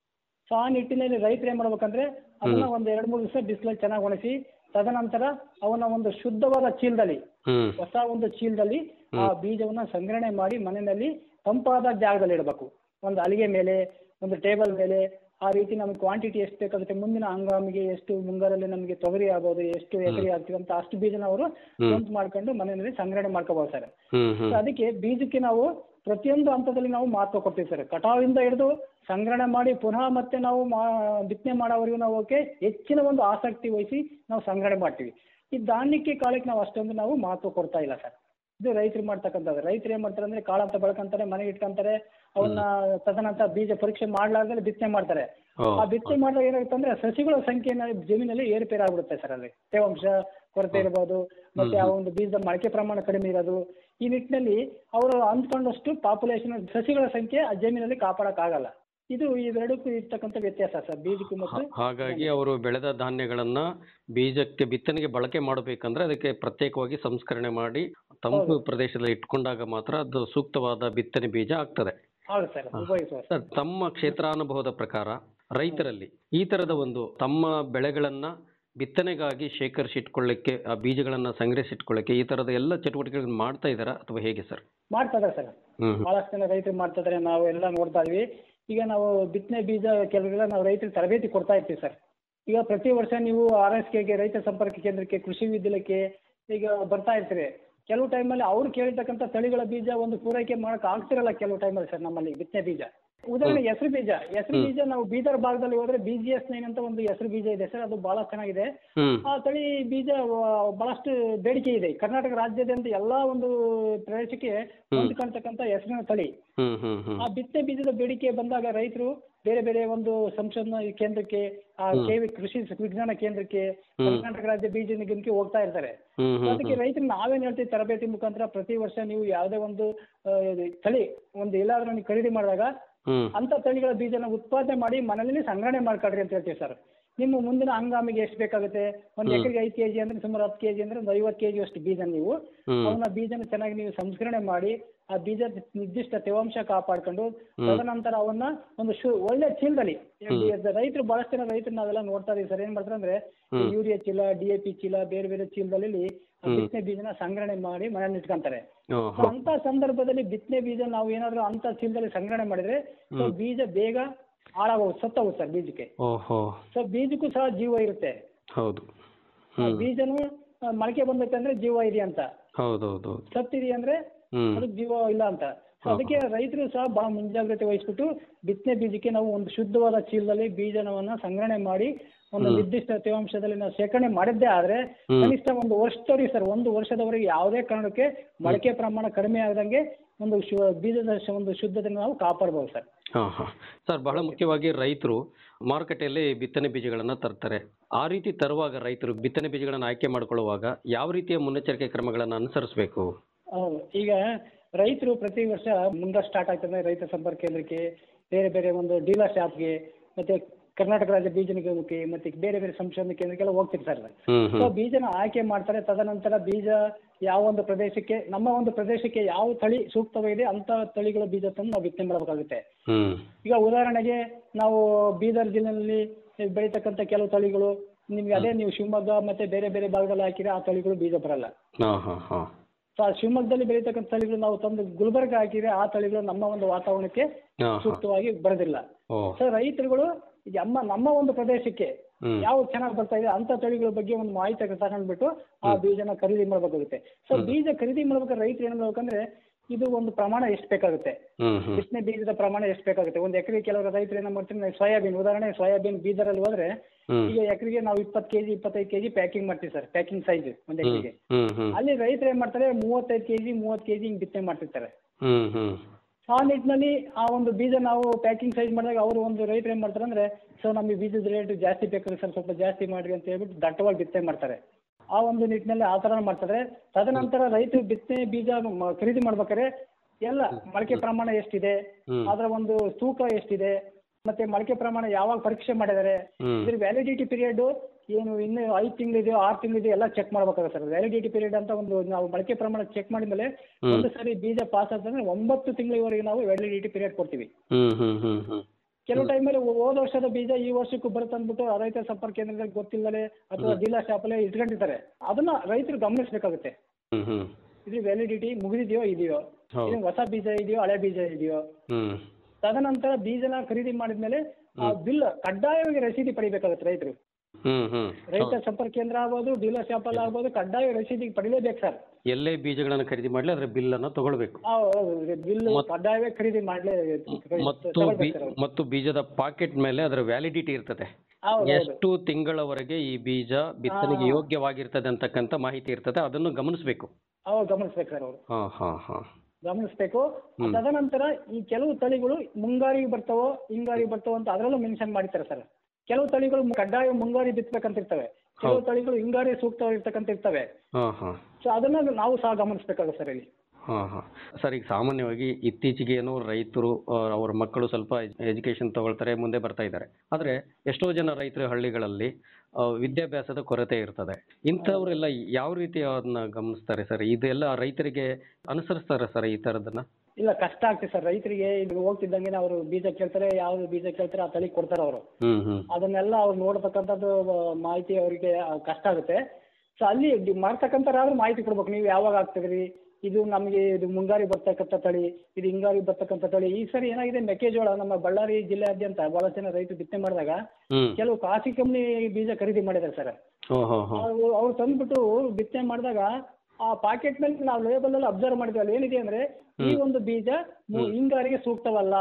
ಸೊ ಆ ನಿಟ್ಟಿನಲ್ಲಿ ರೈತರು ಏನ್ ಮಾಡ್ಬೇಕಂದ್ರೆ ಅದನ್ನ ಒಂದ್ ಎರಡ್ ಮೂರು ದಿವಸ ಬಿಸಿಲಲ್ಲಿ ಚೆನ್ನಾಗಿ ಒಣಗಿಸಿ ತದನಂತರ ಅವನ ಒಂದು ಶುದ್ಧವಾದ ಚೀಲದಲ್ಲಿ ಹ್ಮ್ ಹೊಸ ಒಂದು ಚೀಲದಲ್ಲಿ ಆ ಬೀಜವನ್ನ ಸಂಗ್ರಹಣೆ ಮಾಡಿ ಮನೆಯಲ್ಲಿ ತಂಪಾದ ಜಾಗದಲ್ಲಿ ಇಡಬೇಕು ಒಂದು ಹಲಿಗೆ ಮೇಲೆ ಒಂದು ಟೇಬಲ್ ಮೇಲೆ ಆ ರೀತಿ ನಮಗೆ ಕ್ವಾಂಟಿಟಿ ಎಷ್ಟು ಬೇಕಾಗುತ್ತೆ ಮುಂದಿನ ಹಂಗಾಮಿಗೆ ಎಷ್ಟು ಮುಂಗಾರಲ್ಲಿ ನಮಗೆ ತೊಗರಿ ಆಗ್ಬೋದು ಎಷ್ಟು ಎಕರೆ ಆಗ್ತೀವಿ ಅಂತ ಅಷ್ಟು ಬೀಜನ ಅವರು ಸ್ವಂತ ಮಾಡ್ಕೊಂಡು ಮನೆಯಲ್ಲಿ ಸಂಗ್ರಹಣೆ ಮಾಡ್ಕೋಬಹುದು ಸರ್ ಹ್ಮ್ ಸೊ ಹ್ಮ್ ಅದಕ್ಕೆ ಬೀಜಕ್ಕೆ ನಾವು ಪ್ರತಿಯೊಂದು ಹಂತದಲ್ಲಿ ನಾವು ಮಹತ್ವ ಕೊಡ್ತೀವಿ ಸರ್ ಕಟಾವಿಂದ ಹಿಡಿದು ಸಂಗ್ರಹಣೆ ಮಾಡಿ ಪುನಃ ಮತ್ತೆ ನಾವು ಮಾ- ಬಿತ್ತನೆ ಮಾಡೋವರೆಗೂ ನಾವು ಅವಕ್ಕೆ ಹೆಚ್ಚಿನ ಒಂದು ಆಸಕ್ತಿ ವಹಿಸಿ ನಾವು ಸಂಗ್ರಹಣೆ ಮಾಡ್ತೀವಿ ಈ ಧಾನ್ಯಕ್ಕೆ ಕಾಳಕ್ಕೆ ನಾವು ಅಷ್ಟೊಂದು ನಾವು ಮಹತ್ವ ಕೊಡ್ತಾ ಇಲ್ಲ ಸರ್ ಇದು ರೈತರು ಮಾಡ್ತಕ್ಕಂಥದ್ದು ರೈತರು ಏನ್ ಮಾಡ್ತಾರೆ ಅಂದ್ರೆ ಕಾಳಂತ ಬೆಳ್ಕೊಂತಾರೆ ಮನೆಗೆ ಇಟ್ಕೊಂತಾರೆ ಅವನ್ನ ತದನಂತರ ಬೀಜ ಪರೀಕ್ಷೆ ಮಾಡ್ಲಾರ್ದಲ್ಲಿ ಬಿತ್ತನೆ ಮಾಡ್ತಾರೆ ಓ, ಆ ಬಿತ್ತನೆ ಮಾಡಿದಾಗ ಏನಾಗುತ್ತೆ ಅಂದ್ರೆ ಸಸಿಗಳ ಸಂಖ್ಯೆ ಜಮೀನಲ್ಲಿ ಏರುಪೇರು ಆಗ್ಬಿಡುತ್ತೆ ಸರ್ ಅಲ್ಲಿ ತೇವಾಂಶ ಕೊರತೆ ಇರ್ಬೋದು ಮತ್ತೆ ಆ ಒಂದು ಬೀಜದ ಮೊಳಕೆ ಪ್ರಮಾಣ ಕಡಿಮೆ ಇರೋದು ಈ ನಿಟ್ಟಿನಲ್ಲಿ ಅವರು ಅಂದ್ಕೊಂಡಷ್ಟು ಪಾಪ್ಯುಲೇಷನ್ ಸಸಿಗಳ ಸಂಖ್ಯೆ ಆ ಜಮೀನಲ್ಲಿ ಕಾಪಾಡಕ್ಕಾಗಲ್ಲ ಇದು ಇವೆರಡಕ್ಕೂ ಇರ್ತಕ್ಕಂಥ ವ್ಯತ್ಯಾಸ ಸರ್ ಬೀಜಕ್ಕೂ ಮತ್ತು ಹಾಗಾಗಿ ಅವರು ಬೆಳೆದ ಧಾನ್ಯಗಳನ್ನ ಬೀಜಕ್ಕೆ ಬಿತ್ತನೆಗೆ ಬಳಕೆ ಮಾಡಬೇಕಂದ್ರೆ ಅದಕ್ಕೆ ಪ್ರತ್ಯೇಕವಾಗಿ ಸಂಸ್ಕರಣೆ ಮಾಡಿ ತಂಪು ಪ್ರದೇಶದಲ್ಲಿ ಇಟ್ಕೊಂಡಾಗ ಮಾತ್ರ ಅದು ಸೂಕ್ತವಾದ ಬಿತ್ತನೆ ಬೀಜ ಆಗ್ತದೆ ಹೌದು ಸರ್ ಉಪಯೋಗಿಸುವ ಸರ್ ತಮ್ಮ ಕ್ಷೇತ್ರಾನುಭವದ ಪ್ರಕಾರ ರೈತರಲ್ಲಿ ಈ ತರದ ಒಂದು ತಮ್ಮ ಬೆಳೆಗಳನ್ನ ಬಿತ್ತನೆಗಾಗಿ ಶೇಖರಿಸಿಟ್ಕೊಳ್ಳಿಕ್ಕೆ ಆ ಬೀಜಗಳನ್ನ ಸಂಗ್ರಹಿಸಿಟ್ಕೊಳ್ಳಿಕ್ಕೆ ಈ ತರದ ಎಲ್ಲ ಚಟುವಟಿಕೆಗಳನ್ನು ಮಾಡ್ತಾ ಇದ್ದಾರಾ ಅಥವಾ ಹೇಗೆ ಸರ್ ಮಾಡ್ತಾ ಇದ್ದಾರೆ ಸರ್ ಹ್ಮ್ ಹ್ಮ್. ಬಹಳಷ್ಟು ಜನ ರೈತರು ಮಾಡ್ತಾ ಇದ್ದಾರೆ ನಾವು ಎಲ್ಲ ನೋಡ್ತಾ ಇದ್ವಿ ಈಗ ನಾವು ಬಿತ್ತನೆ ಬೀಜ ಕೆಲವೆಲ್ಲ ನಾವು ರೈತರಿಗೆ ತರಬೇತಿ ಕೊಡ್ತಾ ಇರ್ತೀವಿ ಸರ್ ಈಗ ಪ್ರತಿ ವರ್ಷ ನೀವು ಆರ್ ಎಸ್ ಕೆಗೆ ರೈತ ಸಂಪರ್ಕ ಕೇಂದ್ರಕ್ಕೆ ಕೃಷಿ ವಿದ್ಯಾಲಯಕ್ಕೆ ಈಗ ಬರ್ತಾ ಇರ್ತೀರಿ ಕೆಲವು ಟೈಮಲ್ಲಿ ಅವ್ರು ಕೇಳಿರ್ತಕ್ಕಂಥ ತಳಿಗಳ ಬೀಜ ಒಂದು ಪೂರೈಕೆ ಮಾಡಕ್ ಆಗ್ತಿರಲ್ಲ ಕೆಲವು ಟೈಮಲ್ಲಿ ಸರ್ ನಮ್ಮಲ್ಲಿ ಬಿತ್ತನೆ ಬೀಜ ಉದಾಹರಣೆ ಹೆಸರು ಬೀಜ ಹೆಸರು ಬೀಜ ನಾವು ಬೀದರ್ ಭಾಗದಲ್ಲಿ ಹೋದ್ರೆ ಬಿ ಜಿ ಎಸ್ ನೈನ್ ಅಂತ ಒಂದು ಹೆಸರು ಬೀಜ ಇದೆ ಸರ್ ಅದು ಬಹಳ ಚೆನ್ನಾಗಿದೆ ಹ್ಮ್ ಆ ತಳಿ ಬೀಜ ಆ, ಬಹಳಷ್ಟು ಬೇಡಿಕೆ ಇದೆ ಕರ್ನಾಟಕ ರಾಜ್ಯಾದ್ಯಂತ ಎಲ್ಲಾ ಒಂದು ಪ್ರದೇಶಕ್ಕೆ ಹೊಂದ್ಕೊಳ್ತಕ್ಕಂಥ ಹೆಸರಿನ ತಳಿ ಹ್ಮ್ ಹ್ಮ್ ಹ್ಮ್ ಆ ಬಿತ್ತನೆ ಬೀಜದ ಬೇಡಿಕೆ ಬಂದಾಗ ರೈತರು ಬೇರೆ ಬೇರೆ ಒಂದು ಸಂಶೋಧನಾ ಕೇಂದ್ರಕ್ಕೆ ಆ ಕೆವಿ ಕೃಷಿ ವಿಜ್ಞಾನ ಕೇಂದ್ರಕ್ಕೆ ಕರ್ನಾಟಕ ರಾಜ್ಯ ಬೀಜ ನಿಗಮಕ್ಕೆ ಹೋಗ್ತಾ ಇರ್ತಾರೆ ಹ್ಮ್ ಹ್ಮ್ ಅದಕ್ಕೆ ರೈತರು ನಾವೇನ್ ಹೇಳ್ತೀವಿ ತರಬೇತಿ ಮುಖಾಂತರ ಪ್ರತಿ ವರ್ಷ ನೀವು ಯಾವುದೇ ಒಂದು ಆ, ತಳಿ ಒಂದು ಎಲ್ಲಾದ್ರೂ ನೀವು ಖರೀದಿ ಮಾಡಿದಾಗ ಹ್ಮ್ ಅಂತ ತಳಿಗಳ ಬೀಜನ ಉತ್ಪಾದನೆ ಮಾಡಿ ಮನೇಲಿ ಸಂಗ್ರಹಣೆ ಮಾಡ್ಕೊಳ್ರಿ ಅಂತ ಹೇಳ್ತೀವಿ ಸರ್ ನಿಮ್ಮ ಮುಂದಿನ ಹಂಗಾಮಿಗೆ ಎಷ್ಟು ಬೇಕಾಗುತ್ತೆ ಒಂದು ಎಕರೆಗೆ ಐದು ಕೆಜಿ ಅಂದ್ರೆ ಸುಮಾರು ಹತ್ತು ಕೆಜಿ ಅಂದ್ರೆ ಒಂದು ಐವತ್ತು ಕೆಜಿ ಅಷ್ಟು ಬೀಜ ನೀವು ಹ್ಮ್. ಅವನ್ನ ಬೀಜನ ಚೆನ್ನಾಗಿ ನೀವು ಸಂಸ್ಕರಣೆ ಮಾಡಿ ಆ ಬೀಜ ನಿರ್ದಿಷ್ಟ ತೇವಾಂಶ ಕಾಪಾಡ್ಕೊಂಡು ತದನಂತರ ಅವನ್ನ ಒಂದು ಶು ಒಳ್ಳೆ ಚೀಲದಲ್ಲಿ ರೈತರು ಬಹಳಷ್ಟು ಜನ ರೈತರು ನಾವೆಲ್ಲ ನೋಡ್ತಾ ಇದೀವಿ ಸರ್ ಏನ್ ಮಾಡ್ತಾರೆ ಅಂದ್ರೆ ಯೂರಿಯಾ ಚೀಲ ಡಿ ಎ ಪಿ ಚೀಲ ಬೇರೆ ಬೇರೆ ಚೀಲದಲ್ಲಿ ಆ ಬಿತ್ತನೆ ಬೀಜನ ಸಂಗ್ರಹಣೆ ಮಾಡಿ ಮನೇಲಿ ಇಟ್ಕೊಂತಾರೆ So, ಓಹೋ ಅಂತ ಸಂದರ್ಭದಲ್ಲಿ ಬಿತ್ತನೆ ಬೀಜ ನಾವು ಏನಾದ್ರು ಅಂತ ಚೀಲದಲ್ಲಿ ಸಂಗ್ರಹಣೆ ಮಾಡಿದ್ರೆ so ಬೀಜ ಬೇಗ ಹಾಳಾಗೋಗುತ್ತೆ ಸತ್ತೋಗುತ್ತೆ ಸರ್ ಬೀಜಕ್ಕೆ ಓಹೋ ಸೊ ಬೀಜಕ್ಕೂ ಸಹ ಜೀವ ಇರುತ್ತೆ ಹೌದು ಆ ಹ್ಮ್ ಬೀಜನು ಆ, ಮೊಳಕೆ ಬಂದೈತೆ ಅಂದ್ರೆ ಜೀವ ಇದೆ ಅಂತ ಹೌದೌದು ಸತ್ತಿದೆ ಅಂದ್ರೆ ಹ್ಮ್ ಅದಕ್ಕೆ ಜೀವ ಇಲ್ಲ ಅಂತ So, ಅದಕ್ಕೆ ರೈತರು ಸಹ ಬಹಳ ಮುಂಜಾಗ್ರತೆ ವಹಿಸ್ಬಿಟ್ಟು ಬಿತ್ತನೆ ಬೀಜಕ್ಕೆ ನಾವು ಒಂದು ಶುದ್ಧವಾದ ಚೀಲದಲ್ಲಿ ಬೀಜನವನ್ನ ಸಂಗ್ರಹಣೆ ಮಾಡಿ ಒಂದು ನಿರ್ದಿಷ್ಟ ತೇವಾಂಶದಲ್ಲಿ ನಾವು ಶೇಖರಣೆ ಮಾಡಿದ್ದೇ ಆದ್ರೆ ಕನಿಷ್ಠ ಒಂದು ವರ್ಷದವರೆಗೆ ಸರ್ ಒಂದು ವರ್ಷದವರೆಗೆ ಯಾವುದೇ ಕಾರಣಕ್ಕೆ ಮೊಳಕೆ ಪ್ರಮಾಣ ಕಡಿಮೆ ಆಗದಂಗೆ ಒಂದು ಶು- ಬೀಜದ ಶ- ಒಂದು ಶುದ್ಧತೆ ನಾವು ಕಾಪಾಡ್ಬೋದು ಸರ್ ಹಾ ಹಾ ಸರ್ ಬಹಳ ಮುಖ್ಯವಾಗಿ ರೈತರು ಮಾರುಕಟ್ಟೆಯಲ್ಲಿ ಬಿತ್ತನೆ ಬೀಜಗಳನ್ನ ತರ್ತಾರೆ ಆ ರೀತಿ ತರುವಾಗ ರೈತರು ಬಿತ್ತನೆ ಬೀಜಗಳನ್ನ ಆಯ್ಕೆ ಮಾಡ್ಕೊಳ್ಳುವಾಗ ಯಾವ ರೀತಿಯ ಮುನ್ನೆಚ್ಚರಿಕೆ ಕ್ರಮಗಳನ್ನ ಅನುಸರಿಸಬೇಕು ಹೌದು ಈಗ ರೈತರು ಪ್ರತಿ ವರ್ಷ ಮುಂದೆ ಸ್ಟಾರ್ಟ್ ಆಗ್ತದೆ ರೈತ ಸಂಪರ್ಕ ಕೇಂದ್ರಕ್ಕೆ ಬೇರೆ ಬೇರೆ ಒಂದು ಡೀಲರ್ ಶಾಪ್ಗೆ ಮತ್ತೆ ಕರ್ನಾಟಕ ರಾಜ್ಯ ಬೀಜ ನಿಗಮಕ್ಕೆ ಮತ್ತೆ ಬೇರೆ ಬೇರೆ ಸಂಶೋಧನಾ ಕೇಂದ್ರಕ್ಕೆಲ್ಲ ಹೋಗ್ತಿರ್ತಾರೆ ಹ್ಮ್ ಸೊ ಹ್ಮ್ ಬೀಜನ ಆಯ್ಕೆ ಮಾಡ್ತಾರೆ ತದನಂತರ ಬೀಜ ಯಾವ ಒಂದು ಪ್ರದೇಶಕ್ಕೆ ನಮ್ಮ ಒಂದು ಪ್ರದೇಶಕ್ಕೆ ಯಾವ ತಳಿ ಸೂಕ್ತವಾಗಿದೆ ಅಂತ ತಳಿಗಳ ಬೀಜ ತಂದು ನಾವು ಬಿತ್ತನೆ ಮಾಡಬೇಕಾಗುತ್ತೆ ಹ್ಮ್ ಈಗ ಉದಾಹರಣೆಗೆ ನಾವು ಬೀದರ್ ಜಿಲ್ಲೆಯಲ್ಲಿ ಬೆಳೀತಕ್ಕಂಥ ಕೆಲವು ತಳಿಗಳು ನಿಮ್ಗೆ ಅದೇ ನೀವು ಶಿವಮೊಗ್ಗ ಮತ್ತೆ ಬೇರೆ ಬೇರೆ ಭಾಗದಲ್ಲಿ ಹಾಕಿದ್ರೆ ಆ ತಳಿಗಳು ಬೀಜ ಬರಲ್ಲ ಹಾ ಹಾ ಹಾ ಸೊ ಆ ಶಿವಮೊಗ್ಗದಲ್ಲಿ ಬೆಳೀತಕ್ಕಂಥ ತಳಿಗಳು ನಾವು ತಂದು ಗುಲ್ಬರ್ಗ ಹಾಕಿದ್ರೆ ಆ ತಳಿಗಳು ನಮ್ಮ ಒಂದು ವಾತಾವರಣಕ್ಕೆ ಹಾ ಹಾ ಸೂಕ್ತವಾಗಿ ಬರೋದಿಲ್ಲ ಓ ಸೊ ರೈತರುಗಳು ಈಗ ನಮ್ಮ ನಮ್ಮ ಒಂದು ಪ್ರದೇಶಕ್ಕೆ ಹ್ಮ್ ಯಾವ ಚೆನ್ನಾಗಿ ಬರ್ತಾ ಇದೆ ಅಂತ ತಳಿಗಳ ಬಗ್ಗೆ ಒಂದು ಮಾಹಿತಿ ತಗೊಂಡ್ಬಿಟ್ಟು ಆ ಬೀಜನ ಖರೀದಿ ಮಾಡ್ಬೇಕಾಗುತ್ತೆ ಸೊ ಬೀಜ ಖರೀದಿ ಮಾಡ್ಬೇಕಾದ್ರೆ ರೈತರು ಏನ್ ಮಾಡ್ಬೇಕಂದ್ರೆ ಇದು ಒಂದು ಪ್ರಮಾಣ ಎಷ್ಟು ಬೇಕಾಗುತ್ತೆ ಹ್ಮ್ ಹ್ಮ್ ಬಿತ್ತನೆ ಬೀಜದ ಪ್ರಮಾಣ ಎಷ್ಟು ಬೇಕಾಗುತ್ತೆ ಒಂದು ಎಕರೆ ಕೆಲವರು ರೈತರು ಏನ್ ಮಾಡ್ತಾರೆ ಸೋಯಾಬೀನ್ ಉದಾಹರಣೆ ಸೋಯಾಬೀನ್ ಬೀಜರಲ್ಲಿ ಹೋದ್ರೆ ಹ್ಮ್ ಈಗ ಎಕರೆಗೆ ನಾವು ಇಪ್ಪತ್ತು ಕೆಜಿ ಇಪ್ಪತ್ತೈದು ಕೆಜಿ ಪ್ಯಾಕಿಂಗ್ ಮಾಡ್ತೀವಿ ಸರ್ ಪ್ಯಾಕಿಂಗ್ ಸೈಜ್ ಒಂದು ಹ್ಮ್ ಎಕರೆಗೆ ಹ್ಮ್ ಹ್ಮ್ ಅಲ್ಲಿ ರೈತರು ಏನ್ ಮಾಡ್ತಾರೆ ಮೂವತ್ತೈದು ಕೆಜಿ ಮೂವತ್ತು ಕೆಜಿ ಹಿಂಗ್ ಬಿತ್ತನೆ ಮಾಡ್ತಿರ್ತಾರೆ ಹ್ಮ್ ಹ್ಮ್ ಆ ನಿಟ್ಟಿನಲ್ಲಿ ಆ ಒಂದು ಬೀಜ ನಾವು ಪ್ಯಾಕಿಂಗ್ ಸೈಜ್ ಮಾಡಿದಾಗ ಅವರು ಒಂದು ರೈತರು ಏನ್ ಮಾಡ್ತಾರೆ ಅಂದ್ರೆ ಸೊ ನಮಗೆ ಬೀಜದ ರೇಟ್ ಜಾಸ್ತಿ ಬೇಕಾದ್ರೆ ಸರ್ ಸ್ವಲ್ಪ ಜಾಸ್ತಿ ಮಾಡ್ರಿ ಅಂತ ಹೇಳ್ಬಿಟ್ಟು ದಟ್ಟವಾಗಿ ಬಿತ್ತನೆ ಮಾಡ್ತಾರೆ ಆ ಒಂದು ನಿಟ್ಟಿನಲ್ಲಿ ಆ ಥರ ಮಾಡ್ತಾರೆ ತದನಂತರ ರೈತರು ಬಿತ್ತನೆ ಬೀಜ ಮ- ಖರೀದಿ ಮಾಡ್ಬೇಕಾದ್ರೆ ಎಲ್ಲ ಮೊಳಕೆ ಪ್ರಮಾಣ ಎಷ್ಟಿದೆ ಹ್ಮ್. ಅದರ ಒಂದು ತೂಕ ಎಷ್ಟಿದೆ ಮತ್ತೆ ಮೊಳಕೆ ಪ್ರಮಾಣ ಯಾವಾಗ ಪರೀಕ್ಷೆ ಮಾಡಿದ್ದಾರೆ ಹ್ಮ್. ಇದ್ರ ವ್ಯಾಲಿಡಿಟಿ ಪೀರಿಯಡ್ ಏನು ಇನ್ನು ಐದು ತಿಂಗಳಿದೆಯೋ ಆರು ತಿಂಗಳಿದೆಯೋ ಎಲ್ಲ ಚೆಕ್ ಮಾಡ್ಬೇಕಾಗುತ್ತೆ ಸರ್ ವ್ಯಾಲಿಡಿಟಿ ಪೀರಿಯಡ್ ಅಂತ ಒಂದು ನಾವು ಮೊಳಕೆ ಪ್ರಮಾಣ ಚೆಕ್ ಮಾಡಿದ್ಮೇಲೆ ಒಂದು ಸರಿ ಬೀಜ ಪಾಸ್ ಆದ್ರೆ ಒಂಬತ್ತು ತಿಂಗಳಿವರೆಗೆ ನಾವು ವ್ಯಾಲಿಡಿಟಿ ಪೀರಿಯಡ್ ಕೊಡ್ತೀವಿ ಹ್ಮ್ ಹ್ಮ್ ಹ್ಮ್ ಹ್ಮ್ ಕೆಲವು ಟೈಮಲ್ಲಿ ಹೋದ ವರ್ಷದ ಬೀಜ ಈ ವರ್ಷಕ್ಕೂ ಬರುತ್ತೆ ಅಂದ್ಬಿಟ್ಟು ರೈತ ಸಂಪರ್ಕ ಕೇಂದ್ರದಲ್ಲಿ ಗೊತ್ತಿಲ್ಲದೆ ಅಥವಾ ಡೀಲರ್ ಶಾಪಲ್ಲೇ ಇಟ್ಕೊಂಡಿರ್ತಾರೆ ಅದನ್ನ ರೈತರು ಗಮನಿಸಬೇಕಾಗುತ್ತೆ ಹ್ಮ್ ಹ್ಮ್ ಇದು ವ್ಯಾಲಿಡಿಟಿ ಮುಗಿದಿದೆಯೋ ಇದೆಯೋ ಹೌದು. ಇದು ಹೊಸ ಬೀಜ ಇದೆಯೋ ಹಳೆ ಬೀಜ ಇದೆಯೋ ಹ್ಮ್ ತದನಂತರ ಬೀಜನ ಖರೀದಿ ಮಾಡಿದ್ಮೇಲೆ ಆ ಬಿಲ್ ಕಡ್ಡಾಯವಾಗಿ ರಸೀದಿ ಪಡಿಬೇಕಾಗುತ್ತೆ ರೈತರು ಹ್ಮ್ ಹ್ಮ್ ರೈತ ಸಂಪರ್ಕ ಕೇಂದ್ರ ಆಗ್ಬೋದು ಡೀಲರ್ ಶಾಪ್ ಅಲ್ಲಿ ಆಗ್ಬೋದು ಕಡ್ಡಾಯ ರಸೀದಿ ಪಡಿಲೇಬೇಕು ಸರ್ ಎಲ್ಲೇ ಬೀಜಗಳನ್ನ ಖರೀದಿ ಮಾಡ್ಲಿ ಅದ್ರ ಬಿಲ್ ಅನ್ನ ತಗೊಳ್ಬೇಕು ಬಿಲ್ ಕಡ್ಡಾಯವೇ ಖರೀದಿ ಮಾಡ್ಲೇ ಮತ್ತು ಬಿ- ತಗೊಳ್ಬೇಕು ಸರ್ ಅವ್ರು. ಮತ್ತು ಬೀಜದ ಪಾಕೆಟ್ ಮೇಲೆ ಅದರ ವ್ಯಾಲಿಡಿಟಿ ಇರ್ತದೆ ಹೌದು ಹೌದು ಎಷ್ಟು ತಿಂಗಳವರೆಗೆ ಈ ಬೀಜ ಬಿತ್ತನೆಗೆ ಯೋಗ್ಯವಾಗಿರ್ತದೆ ಅಂತಕ್ಕಂಥ ಮಾಹಿತಿ ಇರ್ತದೆ ಅದನ್ನು ಗಮನಿಸಬೇಕು ಅವಾಗ ಗಮನಿಸ್ಬೇಕು ಸರ್ ಅವರು ಹಾ ಹಾ ಹಾ ಗಮನಿಸ್ಬೇಕು ತದನಂತರ ಈ ಕೆಲವು ತಳಿಗಳು ಮುಂಗಾರಿಗೆ ಬರ್ತಾವೋ ಹಿಂಗಾರಿಗೆ ಬರ್ತಾವೋ ಅಂತ ಅದರಲ್ಲೂ ಮೆನ್ಷನ್ ಮಾಡಿರ್ತಾರೆ ಸರ್ ಕೆಲವು ತಳಿಗಳು ಕಡ್ಡಾಯ ಮುಂಗಾರಿ ಬಿತ್ತಬೇಕಂತ ಇರ್ತವೆ ಕೆಲವು ತಳಿಗಳು ಹಿಂಗಾರಿ ಸೂಕ್ತವಾಗಿರ್ತಕ್ಕಂತ ಇರ್ತವೆ ಹಾ ಹಾ ಸೊ ಅದನ್ನ ನಾವು ಸಹ ಗಮನಿಸ್ಬೇಕಾಗುತ್ತೆ ಸರ್ ಇಲ್ಲಿ ಹಾ ಹಾ ಸರ್ ಈಗ ಸಾಮಾನ್ಯವಾಗಿ ಇತ್ತೀಚೆಗೆ ಏನೋ ರೈತರು ಆ, ಅವ್ರ ಮಕ್ಕಳು ಸ್ವಲ್ಪ ಎಜುಕೇಶನ್ ತಗೊಳ್ತಾರೆ ಮುಂದೆ ಬರ್ತಾ ಇದ್ದಾರೆ ಆದ್ರೆ ಎಷ್ಟೋ ಜನ ರೈತರು ಹಳ್ಳಿಗಳಲ್ಲಿ ಆ, ವಿದ್ಯಾಭ್ಯಾಸದ ಕೊರತೆ ಇರ್ತದೆ ಇಂಥವರೆಲ್ಲ ಯಾವ ರೀತಿ ಅದನ್ನ ಗಮನಿಸ್ತಾರೆ ಸರ್ ಇದೆಲ್ಲ ರೈತರಿಗೆ ಅನುಸರಿಸ್ತಾರೆ ಸರ್ ಈ ತರದನ್ನ ಇಲ್ಲ ಕಷ್ಟ ಆಗ್ತದೆ ಸರ್ ರೈತರಿಗೆ ಈಗ ಹೋಗ್ತಿದ್ದಂಗೆ ಅವರು ಬೀಜ ಕೇಳ್ತಾರೆ ಯಾವ್ದು ಬೀಜ ಕೇಳ್ತಾರೆ ಆ ತಳಿ ಕೊಡ್ತಾರೆ ಅವರು ಹ್ಮ್ ಹ್ಮ್ ಅದನ್ನೆಲ್ಲ ಅವ್ರು ನೋಡ್ತಕ್ಕಂಥದ್ದು ಆ, ಮಾಹಿತಿ ಅವರಿಗೆ ಕಷ್ಟ ಆಗುತ್ತೆ ಸೊ ಅಲ್ಲಿ ಡಿ- ಮಾಡ್ತಕ್ಕಂಥವ್ರಾದ್ರೂ ಮಾಹಿತಿ ಕೊಡ್ಬೇಕು ನೀವು ಯಾವಾಗ ಆಗ್ತದ್ರಿ ಇದು ನಮಗೆ ಇದು ಮುಂಗಾರಿ ಬರ್ತಕ್ಕಂಥ ತಳಿ ಇದು ಹಿಂಗಾರಿ ಬರ್ತಕ್ಕಂಥ ತಳಿ ಈ ಸರಿ ಏನಾಗಿದೆ ಮೆಕ್ಕೆಜೋಳ ನಮ್ಮ ಬಳ್ಳಾರಿ ಜಿಲ್ಲೆಯಾದ್ಯಂತ ಬಹಳ ಜನ ರೈತರು ಬಿತ್ತನೆ ಮಾಡಿದಾಗ ಹ್ಮ್ ಕೆಲವು ಕಾಫಿ ಕಂಪ್ನಿ ಬೀಜ ಖರೀದಿ ಮಾಡಿದ್ದಾರೆ ಸರ್ ಹೋ ಹೋ ಹೋ ಅವ್ರು ಅವ್ರು ತಂದ್ಬಿಟ್ಟು ಬಿತ್ತನೆ ಮಾಡಿದಾಗ ಆ ಪಾಕೆಟ್ ಮೇಲೆ ನಾವು ಲೇಬಲ್ ಅಲ್ಲಿ ಅಬ್ಸರ್ವ್ ಮಾಡಿದ್ವಿ ಅಲ್ಲಿ ಏನಿದೆ ಅಂದ್ರೆ ಈ ಒಂದು ಬೀಜ ಮು- ಹಿಂಗಾರಿಗೆ ಸೂಕ್ತವಲ್ಲ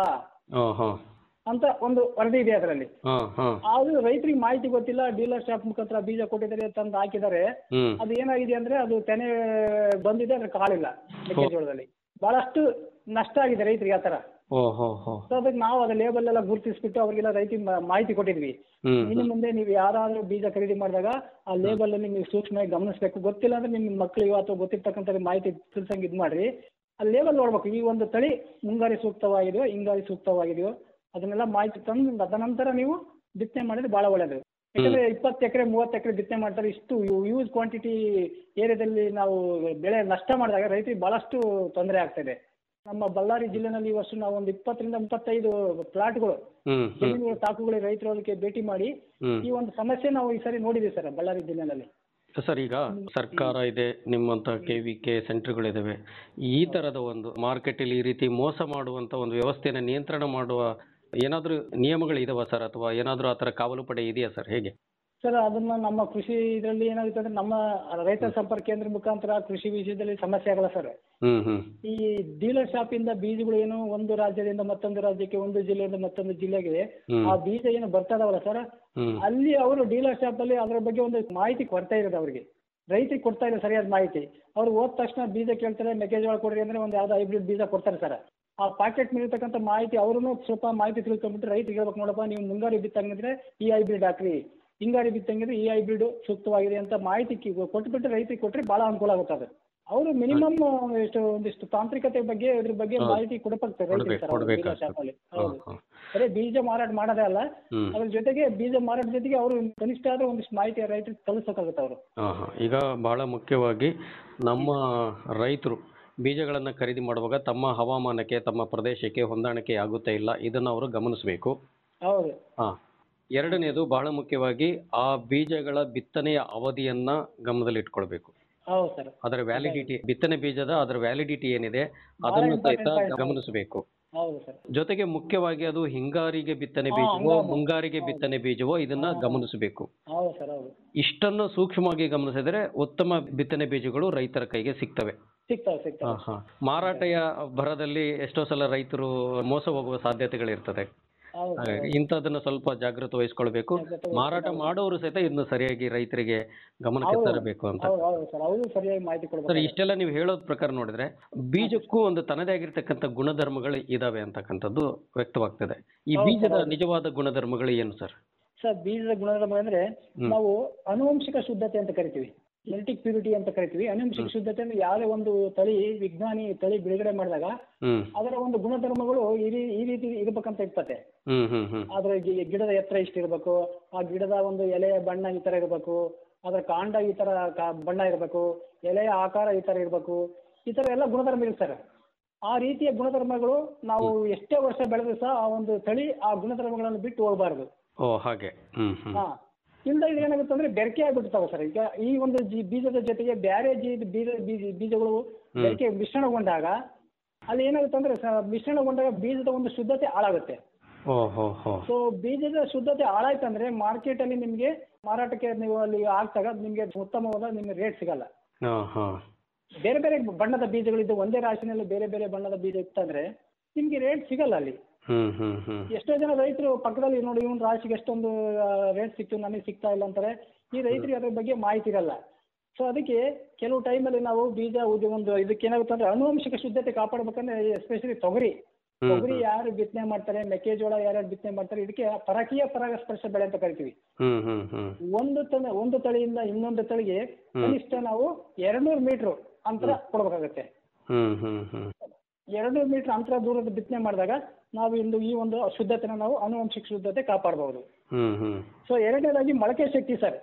ಹಾ ಹಾ ಅಂತ ಒಂದು ವರದಿ ಇದೆ ಅದರಲ್ಲಿ ಹಾ ಹಾ ಆದ್ರೂ ರೈತರಿಗೆ ಮಾಹಿತಿ ಗೊತ್ತಿಲ್ಲ ಡೀಲರ್ ಶಾಪ್ ಮುಖಾಂತರ ಬೀಜ ಕೊಟ್ಟಿದ್ದಾರೆ ತಂದು ಹಾಕಿದ್ದಾರೆ ಹ್ಮ್ ಅದು ಏನಾಗಿದೆ ಅಂದ್ರೆ ಅದು ತೆನೆ ಬಂದಿದೆ ಅದ್ರ ಕಾಳಿಲ್ಲ ಮೆಕ್ಕೆಜೋಳದಲ್ಲಿ ಬಹಳಷ್ಟು ನಷ್ಟ ಆಗಿದೆ ರೈತರಿಗೆ ಆ ತರ ಓ ಹೋ ಹೋ ಸೊ ಅದಕ್ಕೆ ನಾವು ಅದ ಲೇಬಲ್ ಎಲ್ಲ ಗುರುತಿಸ್ಬಿಟ್ಟು ಅವರಿಗೆಲ್ಲ ರೈತರಿಗೆ ಮಾ- ಮಾಹಿತಿ ಕೊಟ್ಟಿದ್ವಿ ಹ್ಮ್ ಇನ್ನು ಮುಂದೆ ನೀವು ಯಾರಾದ್ರೂ ಬೀಜ ಖರೀದಿ ಮಾಡಿದಾಗ ಆ ಲೇಬಲ್ ಅಲ್ಲಿ ನೀವು ಸೂಕ್ಷ್ಮವಾಗಿ ಗಮನಿಸಬೇಕು ಗೊತ್ತಿಲ್ಲ ಅಂದ್ರೆ ನಿಮ್ಮ ಮಕ್ಕಳಿಗೆ ಅಥವಾ ಗೊತ್ತಿರ್ತಕ್ಕಂಥ ಮಾಹಿತಿ ತಿಳ್ಸಂಗೆ ಇದು ಮಾಡ್ರಿ ಆ ಲೇಬಲ್ ನೋಡ್ಬೇಕು ಈ ಒಂದು ತಳಿ ಮುಂಗಾರಿ ಸೂಕ್ತವಾಗಿದೆಯೋ ಹಿಂಗಾರಿ ಸೂಕ್ತವಾಗಿದೆಯೋ ಅದನ್ನೆಲ್ಲ ಮಾಹಿತಿ ತಂದು ತದನಂತರ ನೀವು ಬಿತ್ತನೆ ಮಾಡಿದ್ರೆ ಬಹಳ ಒಳ್ಳೇದು ಯಾಕಂದ್ರೆ ಇಪ್ಪತ್ತು ಎಕರೆ ಮೂವತ್ತು ಎಕರೆ ಬಿತ್ತನೆ ಮಾಡ್ತಾರೆ ಇಷ್ಟು ಯೂಸ್ ಕ್ವಾಂಟಿಟಿ ಏರಿಯಾದಲ್ಲಿ ನಾವು ಬೆಳೆ ನಷ್ಟ ಮಾಡಿದಾಗ ರೈತರಿಗೆ ಬಹಳಷ್ಟು ತೊಂದರೆ ಆಗ್ತದೆ ನಮ್ಮ ಬಳ್ಳಾರಿ ಜಿಲ್ಲೆನಲ್ಲಿ ಈ ವರ್ಷ ನಾವು ಒಂದು ಇಪ್ಪತ್ತರಿಂದ ಇಪ್ಪತ್ತೈದು ಪ್ಲಾಟ್ಗಳು ಹ್ಮ್ ಹ್ಮ್ ಜಮೀನುಗಳ ತಾಕುಗಳಿಗೆ ರೈತರು ಅದಕ್ಕೆ ಭೇಟಿ ಮಾಡಿ ಹ್ಮ್ ಈ ಒಂದು ಸಮಸ್ಯೆ ನಾವು ಈ ಸರಿ ನೋಡಿದ್ದೀವಿ ಸರ್ ಬಳ್ಳಾರಿ ಜಿಲ್ಲೆನಲ್ಲಿ ಸರ್ ಈಗ ಸರ್ಕಾರ ಇದೆ ನಿಮ್ಮಂತ ಕೆ ವಿ ಕೆ ಸೆಂಟರ್ಗಳಿದಾವೆ ಈ ತರದ ಒಂದು ಮಾರ್ಕೆಟಲ್ಲಿ ಈ ರೀತಿ ಮೋಸ ಮಾಡುವಂತ ಒಂದು ವ್ಯವಸ್ಥೆನ ನಿಯಂತ್ರಣ ಮಾಡುವ ಏನಾದರೂ ನಿಯಮಗಳು ಇದಾವ ಸರ್ ಅಥವಾ ಏನಾದರೂ ಆ ಥರ ಕಾವಲು ಪಡೆ ಇದೆಯಾ ಸರ್ ಹೇಗೆ ಸರ್ ಅದನ್ನ ನಮ್ಮ ಕೃಷಿ ಇದರಲ್ಲಿ ಏನಾಗುತ್ತೆ ಅಂದ್ರೆ ನಮ್ಮ ರೈತ ಸಂಪರ್ಕ ಕೇಂದ್ರ ಮುಖಾಂತರ ಕೃಷಿ ವಿಷಯದಲ್ಲಿ ಸಮಸ್ಯೆ ಆಗಲ್ಲ ಸರ್ ಹ್ಮ್ ಹ್ಮ್ ಈ ಡೀಲರ್ ಶಾಪ್ ಇಂದ ಬೀಜಗಳು ಏನು ಒಂದು ರಾಜ್ಯದಿಂದ ಮತ್ತೊಂದು ರಾಜ್ಯಕ್ಕೆ ಒಂದು ಜಿಲ್ಲೆಯಿಂದ ಮತ್ತೊಂದು ಜಿಲ್ಲೆಗೆ ಹ್ಮ್. ಆ ಬೀಜ ಏನು ಬರ್ತದವಲ್ಲ ಸರ್ ಹ್ಮ್ ಅಲ್ಲಿ ಅವರು ಡೀಲರ್ ಶಾಪ್ ಅಲ್ಲಿ ಅದರ ಬಗ್ಗೆ ಒಂದು ಮಾಹಿತಿ ಕೊಡ್ತಾ ಇರೋದು ಅವರಿಗೆ ರೈತರಿಗೆ ಕೊಡ್ತಾ ಇಲ್ಲ ಸರಿಯಾದ ಮಾಹಿತಿ ಅವ್ರು ಹೋದ ತಕ್ಷಣ ಬೀಜ ಕೇಳ್ತಾರೆ ಮೆಕ್ಕೆಜೋಳ ಕೊಡ್ರಿ ಅಂದ್ರೆ ಒಂದು ಯಾವ್ದೋ ಹೈಬ್ರಿಡ್ ಬೀಜ ಕೊಡ್ತಾರೆ ಸರ್ ಆ ಪ್ಯಾಕೆಟ್ ಇರ್ತಕ್ಕಂಥ ಮಾಹಿತಿ ಅವರು ಸ್ವಲ್ಪ ಮಾಹಿತಿ ತಿಳ್ಕೊಂಡ್ಬಿಟ್ಟು ರೈತರಿಗೆ ಹೇಳ್ಬೇಕು ನೋಡಪ್ಪ ನೀವು ಮುಂಗಾರಿ ಬಿತ್ತಂಗಿದ್ರೆ ಈ ಹೈಬ್ರಿಡ್ ಹಾಕ್ರಿ ಹಿಂಗಾರಿ ಬಿತ್ತಂಗಿದ್ರೆ ಈ ಹೈಬ್ರಿಡ್ ಸೂಕ್ತವಾಗಿದೆ ಅಂತ ಮಾಹಿತಿ ಕಿ- ಕೊಟ್ಬಿಟ್ಟು ರೈತರಿಗೆ ಕೊಟ್ಟರೆ ಭಾಳ ಅನುಕೂಲ ಆಗುತ್ತೆ ಅದು ಅವರು ಮಿನಿಮಮ್ ಎಷ್ಟು ಒಂದಿಷ್ಟು ತಾಂತ್ರಿಕತೆ ಬಗ್ಗೆ ಇದ್ರ ಬಗ್ಗೆ ಹೌದು. ಮಾಹಿತಿ ಕೊಡಬೇಕು ಸರ್ ರೈತರಿಗೆ ಕೊಡ್ಬೇಕು ಸರ್ ಅವ್ರು ಡೀಲರ್ ಕೊಡ್ಬೇಕಾಗ್ತದೆ ಶಾಪಲ್ಲಿ ಹಾ ಹೌದು ಹಾ ಬರೀ ಬೀಜ ಮಾರಾಟ ಮಾಡೋದೇ ಅಲ್ಲ ಹ್ಮ್ ಅದ್ರ ಜೊತೆಗೆ ಬೀಜ ಮಾರಾಟ ಜೊತೆಗೆ ಅವರು ಕನಿಷ್ಠ ಆದ್ರೂ ಒಂದಿಷ್ಟು ಮಾಹಿತಿ ರೈತರಿಗೆ ತಲುಪಿಸೋಕ್ಕಾಗುತ್ತೆ ಅವರು ಹಾ ಹಾ ಈಗ ಬಹಳ ಮುಖ್ಯವಾಗಿ ನಮ್ಮ ರೈತರು ಬೀಜಗಳನ್ನು ಖರೀದಿ ಮಾಡುವಾಗ ತಮ್ಮ ಹವಾಮಾನಕ್ಕೆ ತಮ್ಮ ಪ್ರದೇಶಕ್ಕೆ ಹೊಂದಾಣಿಕೆ ಆಗುತ್ತೆ ಇಲ್ಲ ಇದನ್ನು ಅವರು ಗಮನಿಸಬೇಕು ಹೌದು ಹಾ ಎರಡನೇದು ಬಹಳ ಮುಖ್ಯವಾಗಿ ಆ ಬೀಜಗಳ ಬಿತ್ತನೆಯ ಅವಧಿಯನ್ನ ಗಮನದಲ್ಲಿಟ್ಕೊಳ್ಬೇಕು ಹೌದು ಸರ್ ಅದರ ವ್ಯಾಲಿಡಿಟಿ ಬಿತ್ತನೆ ಬೀಜದ ಅದರ ವ್ಯಾಲಿಡಿಟಿ ಏನಿದೆ ಅದನ್ನು ಸಹಿತ important point. ಗಮನಿಸಬೇಕು ಹೌದು ಸರ್ ಜೊತೆಗೆ ಮುಖ್ಯವಾಗಿ ಅದು ಹಿಂಗಾರಿಗೆ ಬಿತ್ತನೆ ಹಾ, ಬೀಜವೋ ಹಂಗಾಮು. ಮುಂಗಾರಿಗೆ ಹೌದು. ಬಿತ್ತನೆ ಬೀಜವೋ ಇದನ್ನ ಗಮನಿಸಬೇಕು ಹೌದು ಸರ್ ಹೌದು ಇಷ್ಟನ್ನು ಸೂಕ್ಷ್ಮವಾಗಿ ಗಮನಿಸಿದರೆ ಉತ್ತಮ ಬಿತ್ತನೆ ಬೀಜಗಳು ರೈತರ ಕೈಗೆ ಸಿಗ್ತವೆ ಸಿಗ್ತಾವೆ ಹಾ, ಸಿಗ್ತಾವೆ ಹಾ. ಮಾರಾಟಯ ಭರದಲ್ಲಿ ಎಷ್ಟೋ ಸಲ ರೈತರು ಮೋಸ ಹೋಗುವ ಸಾಧ್ಯತೆಗಳಿರ್ತದೆ ಹೌದು ಸರ್ ಹಾಗಾಗಿ ಇಂಥದನ್ನ ಸ್ವಲ್ಪ ಜಾಗೃತೆ ವಹಿಸ್ಕೊಳ್ಬೇಕು ಜಾಗೃತೆ ಮಾರಾಟ ಮಾಡೋರು ಸಹಿತ ಇದನ್ನ ಸರಿಯಾಗಿ ರೈತರಿಗೆ ಗಮನಕ್ಕೆ ಹೌದು. ತರಬೇಕು ಅಂತ ಹೌದು ಹೌದು ಸರ್ ಅವರು ಸರಿಯಾಗಿ ಮಾಹಿತಿ ಸರ್ ಕೊಡ್ಬೇಕು ಇಷ್ಟೆಲ್ಲ ನೀವು ಹೇಳೋದ್ ಪ್ರಕಾರ ನೋಡಿದ್ರೆ ಬೀಜಕ್ಕೂ ಒಂದು ತನ್ನದೇ ಆಗಿರ್ತಕ್ಕಂಥ ಗುಣಧರ್ಮಗಳು ಇದಾವೆ ಅಂತಕ್ಕಂಥದ್ದು ವ್ಯಕ್ತವಾಗ್ತದೆ ಈ ಹೌದು, ಬೀಜದ ಹೌದು. ನಿಜವಾದ ಗುಣಧರ್ಮಗಳು ಏನು ಸರ್ ಸರ್ ಬೀಜದ ಗುಣಧರ್ಮ ಅಂದ್ರೆ ಹ್ಮ್. ನಾವು ಅನುವಂಶಿಕ ಶುದ್ಧತೆ ಅಂತ ಕರಿತೀವಿ ಜೆನೆಟಿಕ್ ಪ್ಯೂರಿಟಿ ಅಂತ ಕರಿತೀವಿ ಅನುವಂಶಿಕ ಶುದ್ಧತೆ ಅಂದ್ರೆ ಯಾವುದೇ ಒಂದು ತಳಿ ವಿಜ್ಞಾನಿ ತಳಿ ಬಿಡುಗಡೆ ಮಾಡಿದಾಗ ಹ್ಮ್ ಅದರ ಒಂದು ಗುಣಧರ್ಮಗಳು ಈ ರೀ- ಈ ರೀತಿ ಇರ್ಬೇಕಂತ ಇರ್ತದೆ ಹ್ಮ್ ಹ್ಮ್ ಹ್ಮ್ ಅದ್ರ ಗಿ- ಗಿಡದ ಎತ್ತರ ಇಷ್ಟಿರ್ಬೇಕು ಆ ಗಿಡದ ಒಂದು ಎಲೆಯ ಬಣ್ಣ ಈ ತರ ಇರಬೇಕು ಅದರ ಕಾಂಡ ಈ ತರ ಕಾ- ಬಣ್ಣ ಇರಬೇಕು ಎಲೆಯ ಆಕಾರ ಈ ತರ ಇರಬೇಕು ಈ ತರ ಎಲ್ಲ ಗುಣಧರ್ಮ ಇರುತ್ತೆ ಸರ್ ಆ ರೀತಿಯ ಗುಣಧರ್ಮಗಳು ನಾವು ಎಷ್ಟೇ ವರ್ಷ ಬೆಳೆದ್ರು ಸಹ ಆ ಒಂದು ತಳಿ ಆ ಗುಣಧರ್ಮಗಳನ್ನು ಬಿಟ್ಟು ಹೋಗಬಾರ್ದು ಓ ಹಾಗೆ ಹ್ಮ್ ಹ್ಮ್ ಹಾ ಇಲ್ಲ ಇದು ಏನಾಗುತ್ತೆ ಅಂದ್ರೆ ಬೆರಕೆ ಆಗ್ಬಿಡ್ತಾವೆ ಸರ್ ಈಗ ಈ ಒಂದು ಜಿ- ಬೀಜದ ಜೊತೆಗೆ ಬೇರೆ ಜೀ ಬೀಜ ಬೀಜ ಬೀಜಗಳು ಬೆರಕೆ ಮಿಶ್ರಣಗೊಂಡಾಗ ಅಲ್ಲಿ ಏನಾಗುತ್ತೆ ಅಂದ್ರೆ ಸ- ಮಿಶ್ರಣಗೊಂಡಾಗ ಬೀಜದ ಒಂದು ಶುದ್ಧತೆ ಹಾಳಾಗುತ್ತೆ ಓ ಹೋ ಹೋ ಸೊ ಬೀಜದ ಶುದ್ಧತೆ ಹಾಳಾಯ್ತಂದ್ರೆ ಮಾರ್ಕೆಟ್ ಅಲ್ಲಿ ನಿಮಗೆ ಮಾರಾಟಕ್ಕೆ ನೀವು ಅಲ್ಲಿ ಹಾಕ್ದಾಗ ನಿಮಗೆ ಉತ್ತಮವಾದ ನಿಮಗೆ ರೇಟ್ ಸಿಗಲ್ಲ ಹಾ ಹಾ ಬೇರೆ ಬೇರೆ ಬಣ್ಣದ ಬೀಜಗಳಿದ್ದು ಒಂದೇ ರಾಶಿನಲ್ಲಿ ಬೇರೆ ಬೇರೆ ಬಣ್ಣದ ಬೀಜ ಇತ್ತಂದ್ರೆ ನಿಮಗೆ ರೇಟ್ ಸಿಗಲ್ಲ ಅಲ್ಲಿ ಹ್ಮ್ ಹ್ಮ್ ಹ್ಮ್ ಎಷ್ಟೋ ಜನ ರೈತರು ಪಕ್ಕದಲ್ಲಿ ನೋಡಿ ಇವನ್ ರಾಶಿಗೆ ಎಷ್ಟೊಂದು ರೇಟ್ ಸಿಕ್ತು ನಮಗೆ ಸಿಗ್ತಾ ಇಲ್ಲ ಅಂತಾರೆ ಈ ರೈತರಿಗೆ ಅದ್ರ ಬಗ್ಗೆ ಮಾಹಿತಿ ಇರಲ್ಲ ಸೊ ಅದಕ್ಕೆ ಕೆಲವು ಟೈಮಲ್ಲಿ ನಾವು ಬೀಜ ಉದಿ ಒಂದು ಇದಕ್ಕೆ ಏನಾಗುತ್ತೆ ಅಂದ್ರೆ ಅನುವಂಶಿಕ ಶುದ್ಧತೆ ಕಾಪಾಡ್ಬೇಕಂದ್ರೆ ಎಸ್ಪೆಷಲಿ ತೊಗರಿ ಹ್ಮ್ ತೊಗರಿ ಯಾರು ಬಿತ್ತನೆ ಮಾಡ್ತಾರೆ ಮೆಕ್ಕೆಜೋಳ ಯಾರ್ಯಾರು ಬಿತ್ತನೆ ಮಾಡ್ತಾರೆ ಇದಕ್ಕೆ ಪರಕೀಯ ಪರಾಗಸ್ಪರ್ಶ ಬೆಳೆ ಅಂತ ಕರಿತೀವಿ ಹ್ಮ್ ಹ್ಮ್ ಹ್ಮ್ ಒಂದು ತಳಿ ಒಂದು ತಳಿಯಿಂದ ಇನ್ನೊಂದು ತಳಿಗೆ ಕನಿಷ್ಠ ನಾವು ಎರಡ್ನೂರು ಮೀಟರ್ ಅಂತರ ಕೊಡ್ಬೇಕಾಗತ್ತೆ ಹ್ಮ್ ಹ್ಮ್ ಹ್ಮ್ ಎರಡ್ನೂರು ಮೀಟರ್ ಅಂತರ ದೂರದ ಬಿತ್ತನೆ ಮಾಡಿದಾಗ ನಾವು ಇಂದು ಈ ಒಂದು ಶುದ್ಧತೆನ ನಾವು ಆನುವಂಶಿಕ ಶುದ್ಧತೆ ಕಾಪಾಡಬಹುದು ಹ್ಮ್ ಹ್ಮ್ ಸೊ ಎರಡನೇದಾಗಿ ಮೊಳಕೆ ಶಕ್ತಿ ಸರ್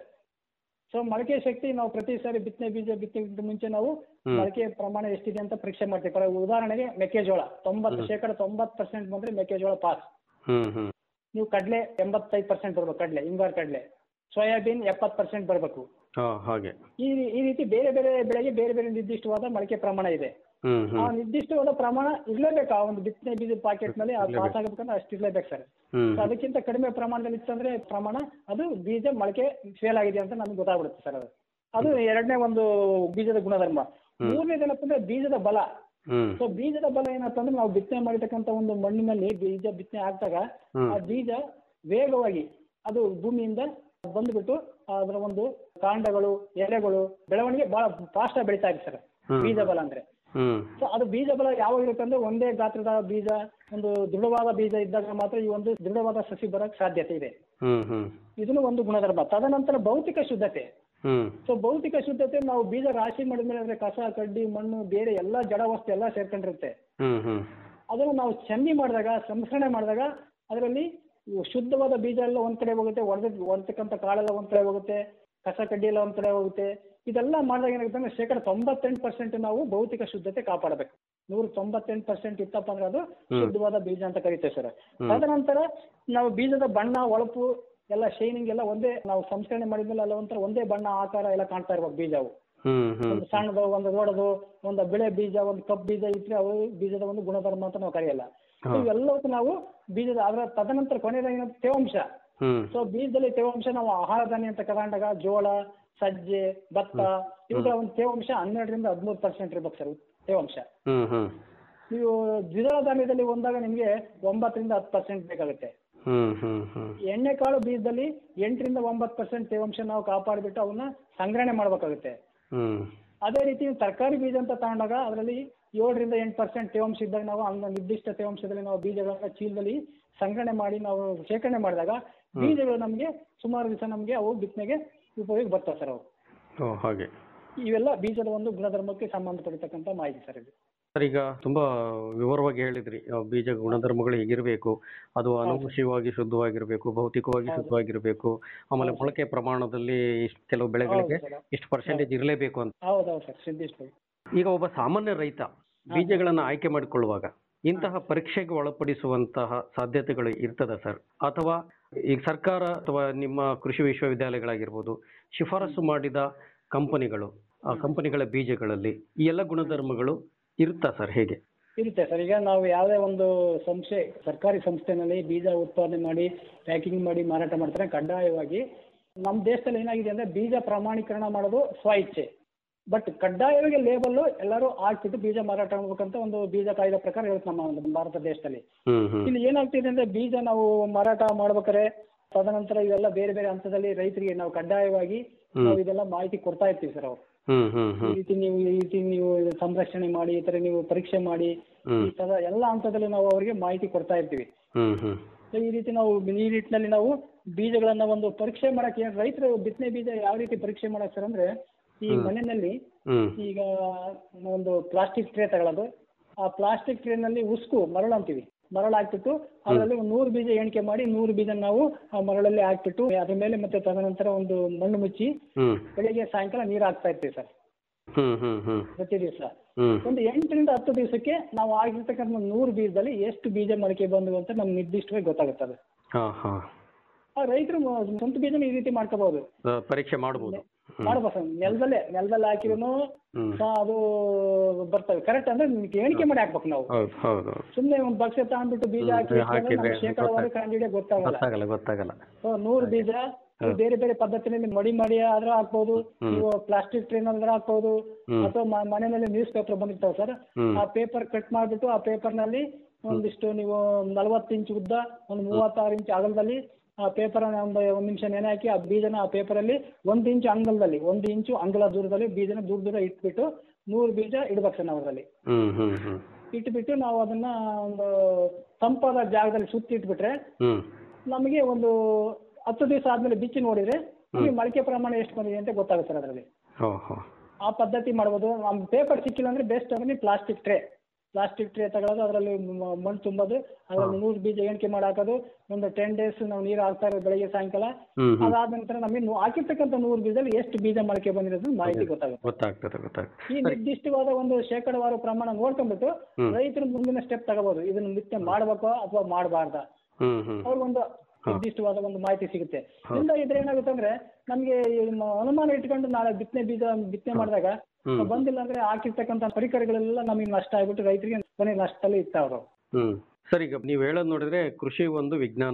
ಸೊ ಮೊಳಕೆ ಶಕ್ತಿ ನಾವು ಪ್ರತಿ ಸಾರಿ ಬಿತ್ತನೆ ಬೀಜ ಬಿತ್ತನೆಗಿಂತ ಮುಂಚೆ ನಾವು ಹ್ಮ್. ಮೊಳಕೆ ಪ್ರಮಾಣ ಎಷ್ಟಿದೆ ಅಂತ ಪರೀಕ್ಷೆ ಮಾಡ್ತೀವಿ ಪರ ಉದಾಹರಣೆಗೆ ಮೆಕ್ಕೆಜೋಳ ತೊಂಬತ್ತು ಶೇಕಡ ತೊಂಬತ್ತು ಪರ್ಸೆಂಟ್ ಬಂದ್ರೆ ಮೆಕ್ಕೆಜೋಳ ಪಾಸ್ ಹ್ಮ್ ಹ್ಮ್ ನೀವು ಕಡಲೆ ಎಂಬತ್ತೈದು ಪರ್ಸೆಂಟ್ ಬರ್ಬೇಕು ಕಡಲೆ ಹಿಂಗಾರು ಕಡಲೆ ಸೋಯಾಬೀನ್ ಎಪ್ಪತ್ತು ಪರ್ಸೆಂಟ್ ಬರಬೇಕು ಹಾ ಹಾಗೆ ಈ ರೀ- ಈ ರೀತಿ ಬೇರೆ ಬೇರೆ ಬೆಳೆಗೆ ಬೇರೆ ಬೇರೆ ನಿರ್ದಿಷ್ಟವಾದ ಮೊಳಕೆ ಪ್ರಮಾಣ ಇದೆ ಹ್ಮ್ ಆ ಹ್ಮ್ ನಿರ್ದಿಷ್ಟವಾದ ಪ್ರಮಾಣ ಇರ್ಲೇಬೇಕು ಆ ಒಂದು ಬಿತ್ತನೆ ಬೀಜದ ಪಾಕೆಟ್ ನಲ್ಲಿ ಅದು ಇರ್ಲೇಬೇಕು. ಪಾಸ್ ಆಗಬೇಕಂದ್ರೆ ಅಷ್ಟು ಇರ್ಲೇಬೇಕು ಸರ್ ಹ್ಮ್ ಸೊ ಅದಕ್ಕಿಂತ ಕಡಿಮೆ ಪ್ರಮಾಣದಲ್ಲಿ ಇತ್ತಂದ್ರೆ ಪ್ರಮಾಣ ಅದು ಬೀಜ ಮೊಳಕೆ ಫೇಲ್ ಆಗಿದೆ ಅಂತ ನಮ್ಗೆ ಗೊತ್ತಾಗ್ಬಿಡುತ್ತೆ ಸರ್ ಅದು ಅದು ಎರಡನೇ ಒಂದು ಬೀಜದ ಗುಣಧರ್ಮ ಹ್ಮ್. ಮೂರನೇದೇನಪ್ಪ ಅಂದ್ರೆ ಬೀಜದ ಬಲ ಹ್ಮ್ ಸೊ ಬೀಜದ ಬಲ ಏನಂತಂದ್ರೆ ನಾವು ಬಿತ್ತನೆ ಮಾಡಿರ್ತಕ್ಕಂಥ ಒಂದು ಮಣ್ಣಿನಲ್ಲಿ ಬೀಜ ಬಿತ್ತನೆ ಹಾಕ್ದಾಗ ಹ್ಮ್. ಆ ಬೀಜ ವೇಗವಾಗಿ ಅದು ಭೂಮಿಯಿಂದ ಬಂದ್ಬಿಟ್ಟು ಅದರ ಒಂದು ಕಾಂಡಗಳು ಎಲೆಗಳು ಬೆಳವಣಿಗೆ ಬಹಳ ಫಾಸ್ಟ್ ಆಗಿ ಬೆಳೀತಾ ಇದೆ ಸರ್ ಹ್ಮ್. ಬೀಜ ಬಲ ಅಂದ್ರೆ ಹ್ಮ್ ಸೊ ಅದು ಬೀಜ ಬಲ ಯಾವಾಗ ಇರುತ್ತೆ ಅಂದ್ರೆ ಒಂದೇ ಗಾತ್ರದ ಬೀಜ ಒಂದು ದೃಢವಾದ ಬೀಜ ಇದ್ದಾಗ ಮಾತ್ರ ಈ ಒಂದು ದೃಢವಾದ ಸಸಿ ಬರಕ್ ಸಾಧ್ಯತೆ ಇದೆ ಹ್ಮ್ ಹ್ಮ್ ಇದನ್ನು ಒಂದು ಗುಣಧರ್ಮ ತದನಂತರ ಭೌತಿಕ ಶುದ್ಧತೆ ಹ್ಮ್ ಸೊ ಭೌತಿಕ ಶುದ್ಧತೆ ನಾವು ಬೀಜ ರಾಶಿ ಮಾಡಿದ್ಮೇಲೆ ಅಂದ್ರೆ ಕಸ ಕಡ್ಡಿ ಮಣ್ಣು ಬೇರೆ ಎಲ್ಲ ಜಡ ವಸ್ತು ಎಲ್ಲ ಸೇರ್ಕೊಂಡಿರುತ್ತೆ ಹ್ಮ್ ಹ್ಮ್ ಅದನ್ನು ನಾವು ಚಂದಿ ಮಾಡಿದಾಗ ಸಂಸ್ಕರಣೆ ಮಾಡಿದಾಗ ಅದರಲ್ಲಿ ಶುದ್ಧವಾದ ಬೀಜ ಎಲ್ಲ ಒಂದ್ ಕಡೆ ಹೋಗುತ್ತೆ ಒಡೆದ ಒಡ್ತಕ್ಕಂಥ ಕಾಳೆಲ್ಲ ಒಂದ್ ಕಡೆ ಹೋಗುತ್ತೆ ಕಸ ಕಡ್ಡಿ ಎಲ್ಲ ಒಂದ್ ಕಡೆ ಹೋಗುತ್ತೆ ಇದೆಲ್ಲ ಮಾಡಿದಾಗ ಏನಾಗುತ್ತೆ ಅಂದ್ರೆ ಶೇಕಡ ತೊಂಬತ್ತೆಂಟು ಪರ್ಸೆಂಟ್ ನಾವು ಭೌತಿಕ ಶುದ್ಧತೆ ಕಾಪಾಡಬೇಕು ನೂರ ತೊಂಬತ್ತೆಂಟು ಪರ್ಸೆಂಟ್ ಇತ್ತಪ್ಪ ಅಂದ್ರೆ ಅದು ಹ್ಮ್. ಶುದ್ಧವಾದ ಬೀಜ ಅಂತ ಕರಿತೇವೆ ಸರ್ ಹ್ಮ್. ತದನಂತರ ನಾವು ಬೀಜದ ಬಣ್ಣ ಹೊಳಪು ಎಲ್ಲ ಶೈನಿಂಗ್ ಎಲ್ಲ ಒಂದೇ ನಾವು ಸಂಸ್ಕರಣೆ ಮಾಡಿದ್ಮೇಲೆ ಎಲ್ಲ ಒಂಥರ ಒಂದೇ ಬಣ್ಣ ಆಕಾರ ಎಲ್ಲ ಕಾಣ್ತಾ ಇರ್ಬೇಕು ಬೀಜವು ಹ್ಮ್ ಹ್ಮ್ ಒಂದು ಸಣ್ಣದು ಒಂದು ದೊಡ್ಡದು ಒಂದು ಬಿಳೆ ಬೀಜ ಒಂದು ಕಪ್ಪು ಬೀಜ ಇಟ್ಟರೆ ಅವು ಬೀಜದ ಒಂದು ಗುಣಧರ್ಮ ಅಂತ ನಾವು ಕರೆಯಲ್ಲ ಹಾ. ಇವೆಲ್ಲವಕ್ಕೂ ನಾವು ಬೀಜದ ಅದರ ತದನಂತರ ಕೊನೆಯದಾಗಿ ತೇವಾಂಶ ಹ್ಮ್ ಸೊ ಬೀಜದಲ್ಲಿ ತೇವಾಂಶ ನಾವು ಆಹಾರ ಧಾನ್ಯ ಅಂತ ತಗೊಂಡಾಗ ಜೋಳ ಸಜ್ಜೆ ಭತ್ತ ಇವುಗಳ ಒಂದು ತೇವಾಂಶ ಹನ್ನೆರಡರಿಂದ ಹದಿಮೂರು ಪರ್ಸೆಂಟ್ ಇರ್ಬೇಕು ಸರ್ ತೇವಾಂಶ ಹ್ಮ್ ಹ್ಮ್ ನೀವು ದ್ವಿದಳ ಧಾನ್ಯದಲ್ಲಿ ಒಂದಾಗ ನಿಮಗೆ ಒಂಬತ್ತರಿಂದ ಹತ್ತು ಪರ್ಸೆಂಟ್ ಬೇಕಾಗುತ್ತೆ ಹ್ಮ್ ಹ್ಮ್ ಹ್ಮ್ ಎಣ್ಣೆಕಾಳು ಬೀಜದಲ್ಲಿ ಎಂಟರಿಂದ ಒಂಬತ್ತು ಪರ್ಸೆಂಟ್ ತೇವಾಂಶ ನಾವು ಕಾಪಾಡಿಬಿಟ್ಟು ಅವನ್ನ ಸಂಗ್ರಹಣೆ ಮಾಡಬೇಕಾಗುತ್ತೆ ಹ್ಮ್ ಅದೇ ರೀತಿ ತರಕಾರಿ ಬೀಜ ಅಂತ ತಗೊಂಡಾಗ ಅದರಲ್ಲಿ ಏಳರಿಂದ ಎಂಟು ಪರ್ಸೆಂಟ್ ತೇವಾಂಶ ಇದ್ದಾಗ ನಾವು ಅಂಗ ನಿರ್ದಿಷ್ಟ ತೇವಾಂಶದಲ್ಲಿ ನಾವು ಬೀಜಗಳನ್ನ ಚೀಲದಲ್ಲಿ ಸಂಗ್ರಹಣೆ ಮಾಡಿ ನಾವು ಶೇಖರಣೆ ಮಾಡಿದಾಗ ಬೀಜಗಳು ನಮಗೆ ಸುಮಾರು ದಿವಸ ನಮಗೆ ಅವು ಬಿತ್ತನೆಗೆ ಉಪಯೋಗ ಬರ್ತವೆ ಸರ್ ಅವು ಓ ಹಾಗೆ ಇವೆಲ್ಲ ಬೀಜದ ಒಂದು ಗುಣಧರ್ಮಕ್ಕೆ ಸಂಬಂಧಪಟ್ಟಿರ್ತಕ್ಕಂಥ ಮಾಹಿತಿ ಸರ್ ಇದು ಸರ್ ಈಗ ತುಂಬಾ ವಿವರವಾಗಿ ಹೇಳಿದ್ರಿ ಆ, ಬೀಜ ಗುಣಧರ್ಮಗಳು ಹೇಗಿರಬೇಕು ಅದು ಅನುವಂಶಿಕವಾಗಿ ಶುದ್ಧವಾಗಿರಬೇಕು ಭೌತಿಕವಾಗಿ ಶುದ್ಧವಾಗಿರಬೇಕು ಆಮೇಲೆ ಮೊಳಕೆ ಪ್ರಮಾಣದಲ್ಲಿ ಇಷ್ಟ್ ಕೆಲವು ಬೆಳೆಗಳಿಗೆ ಹೌದು ಸರ್. ಇಷ್ಟು ಪರ್ಸೆಂಟೇಜ್ ಇರಲೇಬೇಕು ಅಂತ ಹೌದೌದು ಸರ್ ಸಿದ್ಧಿಸ್ತು ಈಗ ಒಬ್ಬ ಸಾಮಾನ್ಯ ರೈತ ಬೀಜಗಳನ್ನ ಆಯ್ಕೆ ಮಾಡಿಕೊಳ್ಳುವಾಗ ಇಂತಹ ಪರೀಕ್ಷೆಗೆ ಒಳಪಡಿಸುವಂತಹ ಸಾಧ್ಯತೆಗಳು ಇರ್ತದ ಸರ್ ಅಥವಾ ಈಗ ಸರ್ಕಾರ ಅಥವಾ ನಿಮ್ಮ ಕೃಷಿ ವಿಶ್ವವಿದ್ಯಾಲಯಗಳಾಗಿರ್ಬೋದು ಶಿಫಾರಸು ಮಾಡಿದ ಕಂಪನಿಗಳು ಆ ಕಂಪನಿಗಳ ಬೀಜಗಳಲ್ಲಿ ಈ ಎಲ್ಲ ಗುಣಧರ್ಮಗಳು ಇರುತ್ತಾ ಸರ್ ಹೇಗೆ ಇರುತ್ತೆ ಸರ್ ಈಗ ನಾವು ಯಾವುದೇ ಒಂದು ಸಂಸ್ಥೆ ಸರ್ಕಾರಿ ಸಂಸ್ಥೆನಲ್ಲಿ ಬೀಜ ಉತ್ಪಾದನೆ ಮಾಡಿ ಪ್ಯಾಕಿಂಗ್ ಮಾಡಿ ಮಾರಾಟ ಮಾಡ್ತಾರೆ ಕಡ್ಡಾಯವಾಗಿ ನಮ್ಮ ದೇಶದಲ್ಲಿ ಏನಾಗಿದೆ ಅಂದ್ರೆ ಬೀಜ ಪ್ರಮಾಣೀಕರಣ ಮಾಡೋದು ಸ್ವ ಇಚ್ಛೆ ಬಟ್ ಕಡ್ಡಾಯವಾಗಿ ಲೇಬಲ್ಲು ಎಲ್ಲರೂ ಹಾಕ್ಬಿಟ್ಟು ಬೀಜ ಮಾರಾಟ ಮಾಡ್ಬೇಕಂತ ಒಂದು ಬೀಜ ಕಾಯ್ದೆ ಪ್ರಕಾರ ಇರುತ್ತೆ ನಮ್ಮ ಒಂದು ಭಾರತ ದೇಶದಲ್ಲಿ ಹ್ಮ್ ಹ್ಮ್ ಇಲ್ಲಿ ಏನಾಗ್ತಿದೆ ಅಂದ್ರೆ ಬೀಜ ನಾವು ಮಾರಾಟ ಮಾಡ್ಬೇಕಾದ್ರೆ ತದನಂತರ ಇವೆಲ್ಲ ಬೇರೆ ಬೇರೆ ಹಂತದಲ್ಲಿ ರೈತರಿಗೆ ನಾವು ಕಡ್ಡಾಯವಾಗಿ ಹ್ಮ್. ನಾವು ಇದೆಲ್ಲ ಮಾಹಿತಿ ಕೊಡ್ತಾ ಇರ್ತೀವಿ ಸರ್ ಅವ್ರು ಹ್ಮ್ ಹ್ಮ್ ಈ ಹ್ಮ್ ರೀತಿ ನೀವು ಈ ರೀತಿ ನೀವು ಇದು ಸಂರಕ್ಷಣೆ ಮಾಡಿ ಈ ತರ ನೀವು ಪರೀಕ್ಷೆ ಮಾಡಿ ಹ್ಮ್. ಈ ತರ ಎಲ್ಲ ಹಂತದಲ್ಲಿ ನಾವು ಅವರಿಗೆ ಮಾಹಿತಿ ಕೊಡ್ತಾ ಇರ್ತೀವಿ ಹ್ಮ್ ಹ್ಮ್ So ಈ ರೀತಿ ನಾವು ಈ ನಿಟ್ಟಿನಲ್ಲಿ ನಾವು ಬೀಜಗಳನ್ನ ಒಂದು ಪರೀಕ್ಷೆ ಮಾಡಕ್ಕೆ ರೈತರು ಬಿತ್ತನೆ ಬೀಜ ಯಾವ ರೀತಿ ಪರೀಕ್ಷೆ ಮಾಡಕ್ ಸರ್ ಅಂದ್ರೆ ಈ ಹ್ಮ್. ಮನೆಯಲ್ಲಿ ಹ್ಮ್ ಈಗ ಒಂದು ಪ್ಲಾಸ್ಟಿಕ್ ಟ್ರೇ ತಗೊಳ್ಳೋದು ಆ ಪ್ಲಾಸ್ಟಿಕ್ ಟ್ರೇನಲ್ಲಿ ಉಸ್ಕು ಮರಳು ಅಂತೀವಿ ಮರಳು ಹಾಕ್ಬಿಟ್ಟು ಅದರಲ್ಲಿ ಒಂದು ನೂರು ಬೀಜ ಎಣಿಕೆ ಮಾಡಿ ನೂರು ಬೀಜ ನಾವು ಆ ಮರಳಲ್ಲಿ ಹಾಕ್ಬಿಟ್ಟು ಅದ್ರ ಮೇಲೆ ಮತ್ತೆ ತದನಂತರ ಒಂದು ಮಣ್ಣು ಮುಚ್ಚಿ ಹ್ಮ್ ಬೆಳಿಗ್ಗೆ ಸಾಯಂಕಾಲ ನೀರು ಹಾಕ್ತಾ ಇರ್ತೀವಿ ಸರ್ ಹ್ಮ್ ಹ್ಮ್ ಹ್ಮ್ ಪ್ರತಿ ದಿವಸ ಹ್ಮ್ ಒಂದು ಎಂಟರಿಂದ ಹತ್ತು ದಿವಸಕ್ಕೆ ನಾವು ಆಗಿರ್ತಕ್ಕಂಥ ನೂರು ಬೀಜದಲ್ಲಿ ಎಷ್ಟು ಬೀಜ ಮೊಳಕೆ ಬಂದವು ಅಂತ ನಮ್ಗೆ ನಿರ್ದಿಷ್ಟವಾಗಿ ಗೊತ್ತಾಗುತ್ತೆ ಅದು ಹಾ ಹಾ ಆ ರೈತರು ಮ- ಸ್ವಂತ ಬೀಜನ ಈ ರೀತಿ ಮಾಡ್ಕೋಬಹುದು ಆ, ಪರೀಕ್ಷೆ ಮಾಡ್ಬೋದು ಹ್ಮ್. ಮಾಡ್ಬೋದು ಸರ್ ನೆಲದಲ್ಲೇ ನೆಲದಲ್ಲಿ ಹಾಕಿದ್ರು ಹ್ಮ್ ಅದು ಬರ್ತವೆ ಕರೆಕ್ಟ್ ಅಂದ್ರೆ ನಿಮ್ಗೆ ಎಣಿಕೆ ಮಾಡಿ ಹಾಕ್ಬೇಕು ನಾವು ಹೌದು ಹೌದು ಸುಮ್ನೆ ಒಂದು ಬಕ್ಸೆ ತಗೊಂಡ್ಬಿಟ್ಟು ಬೀಜ ಹ್ಮ್, ಹಾಕಿ ಹಾಕಿದ್ರೆ ಶೇಕಡವಾರು ಗೊತ್ತಾಗ- ಕಂಡಿಡಿಯ ಗೊತ್ತಾಗಲ್ಲ ಗೊತ್ತಾಗಲ್ಲ ಗೊತ್ತಾಗಲ್ಲ ಸೊ ನೂರು ಬೀಜ ನೀವು ಬೇರೆ ಬೇರೆ ಪದ್ಧತಿನಲ್ಲಿ ಮಡಿ ಮಾಡಿ ಆದ್ರೂ ಹಾಕ್ಬೋದು ಹ್ಮ್. ನೀವು ಪ್ಲಾಸ್ಟಿಕ್ ಟ್ರೈನ್ ಆದ್ರೂ ಹಾಕ್ಬೋದು ಹ್ಮ್. ಅಥವಾ ಮ- ಮನೆಯಲ್ಲಿ ನ್ಯೂಸ್ ಪೇಪರ್ ಬಂದಿರ್ತಾವೆ ಸರ್ ಹ್ಮ್. ಆ ಪೇಪರ್ ಕಟ್ ಮಾಡಿಬಿಟ್ಟು ಆ ಪೇಪರ್ನಲ್ಲಿ ಒಂದಿಷ್ಟು ನೀವು ನಲವತ್ತು ಇಂಚ್ ಉದ್ದ ಒಂದು ಮೂವತ್ತಾರು ಇಂಚ್ ಅಗಲದಲ್ಲಿ ಆ ಪೇಪರ್ ಒಂದು ಒಂದು ನಿಮಿಷ ನೆನೆ ಹಾಕಿ ಆ ಬೀಜನ ಆ ಪೇಪರಲ್ಲಿ ಒಂದು ಇಂಚು ಅಂಗಲದಲ್ಲಿ ಒಂದು ಇಂಚು ಅಂಗಲ ದೂರದಲ್ಲಿ ಬೀಜನ ದೂರ ದೂರ ಇಟ್ಬಿಟ್ಟು ನೂರು ಬೀಜ ಇಡ್ಬೇಕು ಸರ್ ನಾವು ಅದರಲ್ಲಿ ಹ್ಮ್ ಹ್ಮ್ ಹ್ಮ್ ಇಟ್ಬಿಟ್ಟು ನಾವು ಅದನ್ನ ಒಂದು ತಂಪಾದ ಜಾಗದಲ್ಲಿ ಸುತ್ತಿ ಇಟ್ಬಿಟ್ರೆ ಹ್ಮ್ ನಮಗೆ ಒಂದು ಹತ್ತು ದಿವಸ ಆದ್ಮೇಲೆ ಬಿಚ್ಚಿ ನೋಡಿದ್ರೆ ನಮಗೆ ಮೊಳಕೆ ಪ್ರಮಾಣ ಎಷ್ಟು ಬಂದಿದೆ ಅಂತ ಗೊತ್ತಾಗುತ್ತೆ ಸರ್ ಅದರಲ್ಲಿ ಹೋ ಹೋ ಆ ಪದ್ಧತಿ ಮಾಡ್ಬೋದು ನಮ್ಮ ಪೇಪರ್ ಸಿಕ್ಕಿಲ್ಲ ಅಂದ್ರೆ ಬೆಸ್ಟ್ ಅಂದ್ರೆ ಪ್ಲಾಸ್ಟಿಕ್ ಟ್ರೇ ಪ್ಲಾಸ್ಟಿಕ್ ಟ್ರೇ ತಗೊಳ್ಳೋದು ಅದರಲ್ಲಿ ಮ- ಮಣ್ಣು ತುಂಬೋದು ಅದರಲ್ಲಿ ನೂರು ಬೀಜ ಎಣಿಕೆ ಮಾಡಿ ಹಾಕೋದು ಒಂದು ಟೆನ್ ಡೇಸ್ ನಾವು ನೀರು ಹಾಕ್ತಾ ಇರೋದು ಬೆಳಗ್ಗೆ ಸಾಯಂಕಾಲ ಹ್ಮ್ ಹ್ಮ್ ಅದಾದ ನಂತರ ನಮಗೆ ನು- ಹಾಕಿರ್ತಕ್ಕಂಥ ನೂರು ಬೀಜದಲ್ಲಿ ಎಷ್ಟು ಬೀಜ ಮೊಳಕೆ ಬಂದಿರೋದು ಮಾಹಿತಿ ಗೊತ್ತಾಗುತ್ತೆ ಗೊತ್ತಾಗ್ತದೆ ಗೊತ್ತಾಗ್ತದೆ ಈ ನಿರ್ದಿಷ್ಟವಾದ ಒಂದು ಶೇಕಡವಾರು ಪ್ರಮಾಣ ನೋಡ್ಕೊಂಡ್ಬಿಟ್ಟು ಹ್ಮ್. ರೈತರು ಮುಂದಿನ ಸ್ಟೆಪ್ ತಗೋಬಹುದು ಇದನ್ನ ಬಿತ್ತನೆ ಮಾಡಬೇಕೋ ಅಥವಾ ಮಾಡಬಾರ್ದಾ ಹ್ಮ್ ಹ್ಮ್ ಅವ್ರಿಗೊಂದು ನಿರ್ದಿಷ್ಟವಾದ ಒಂದು ಮಾಹಿತಿ ಸಿಗುತ್ತೆ ಇಲ್ಲ ಇದ್ರೆ ಏನಾಗುತ್ತೆ ಅಂದ್ರೆ ನಮ್ಗೆ ಈ ಮ- ಅನುಮಾನ ಇಟ್ಕೊಂಡು ನಾಳೆ ಬಿತ್ತನೆ ಬೀಜ ಬಿತ್ತನೆ ಮಾಡಿದಾಗ ಹ್ಮ್. ಬಂದಿಲ್ಲ ಅಂದ್ರೆ ಹಾಕಿರ್ತಕ್ಕಂಥ ಪರಿಕರಗಳೆಲ್ಲ ನಮಗೆ ನಷ್ಟ ಆಗ್ಬಿಟ್ಟು ರೈತರಿಗೆ ಕೊನೆ ನಷ್ಟದಲ್ಲಿ ಇರ್ತಾವ್ರು ಹ್ಮ್ ಸರ್ ಈಗ ನೀವು ಹೇಳೋದು ನೋಡಿದ್ರೆ ಕೃಷಿ ಒಂದು ವಿಜ್ಞಾನನೇ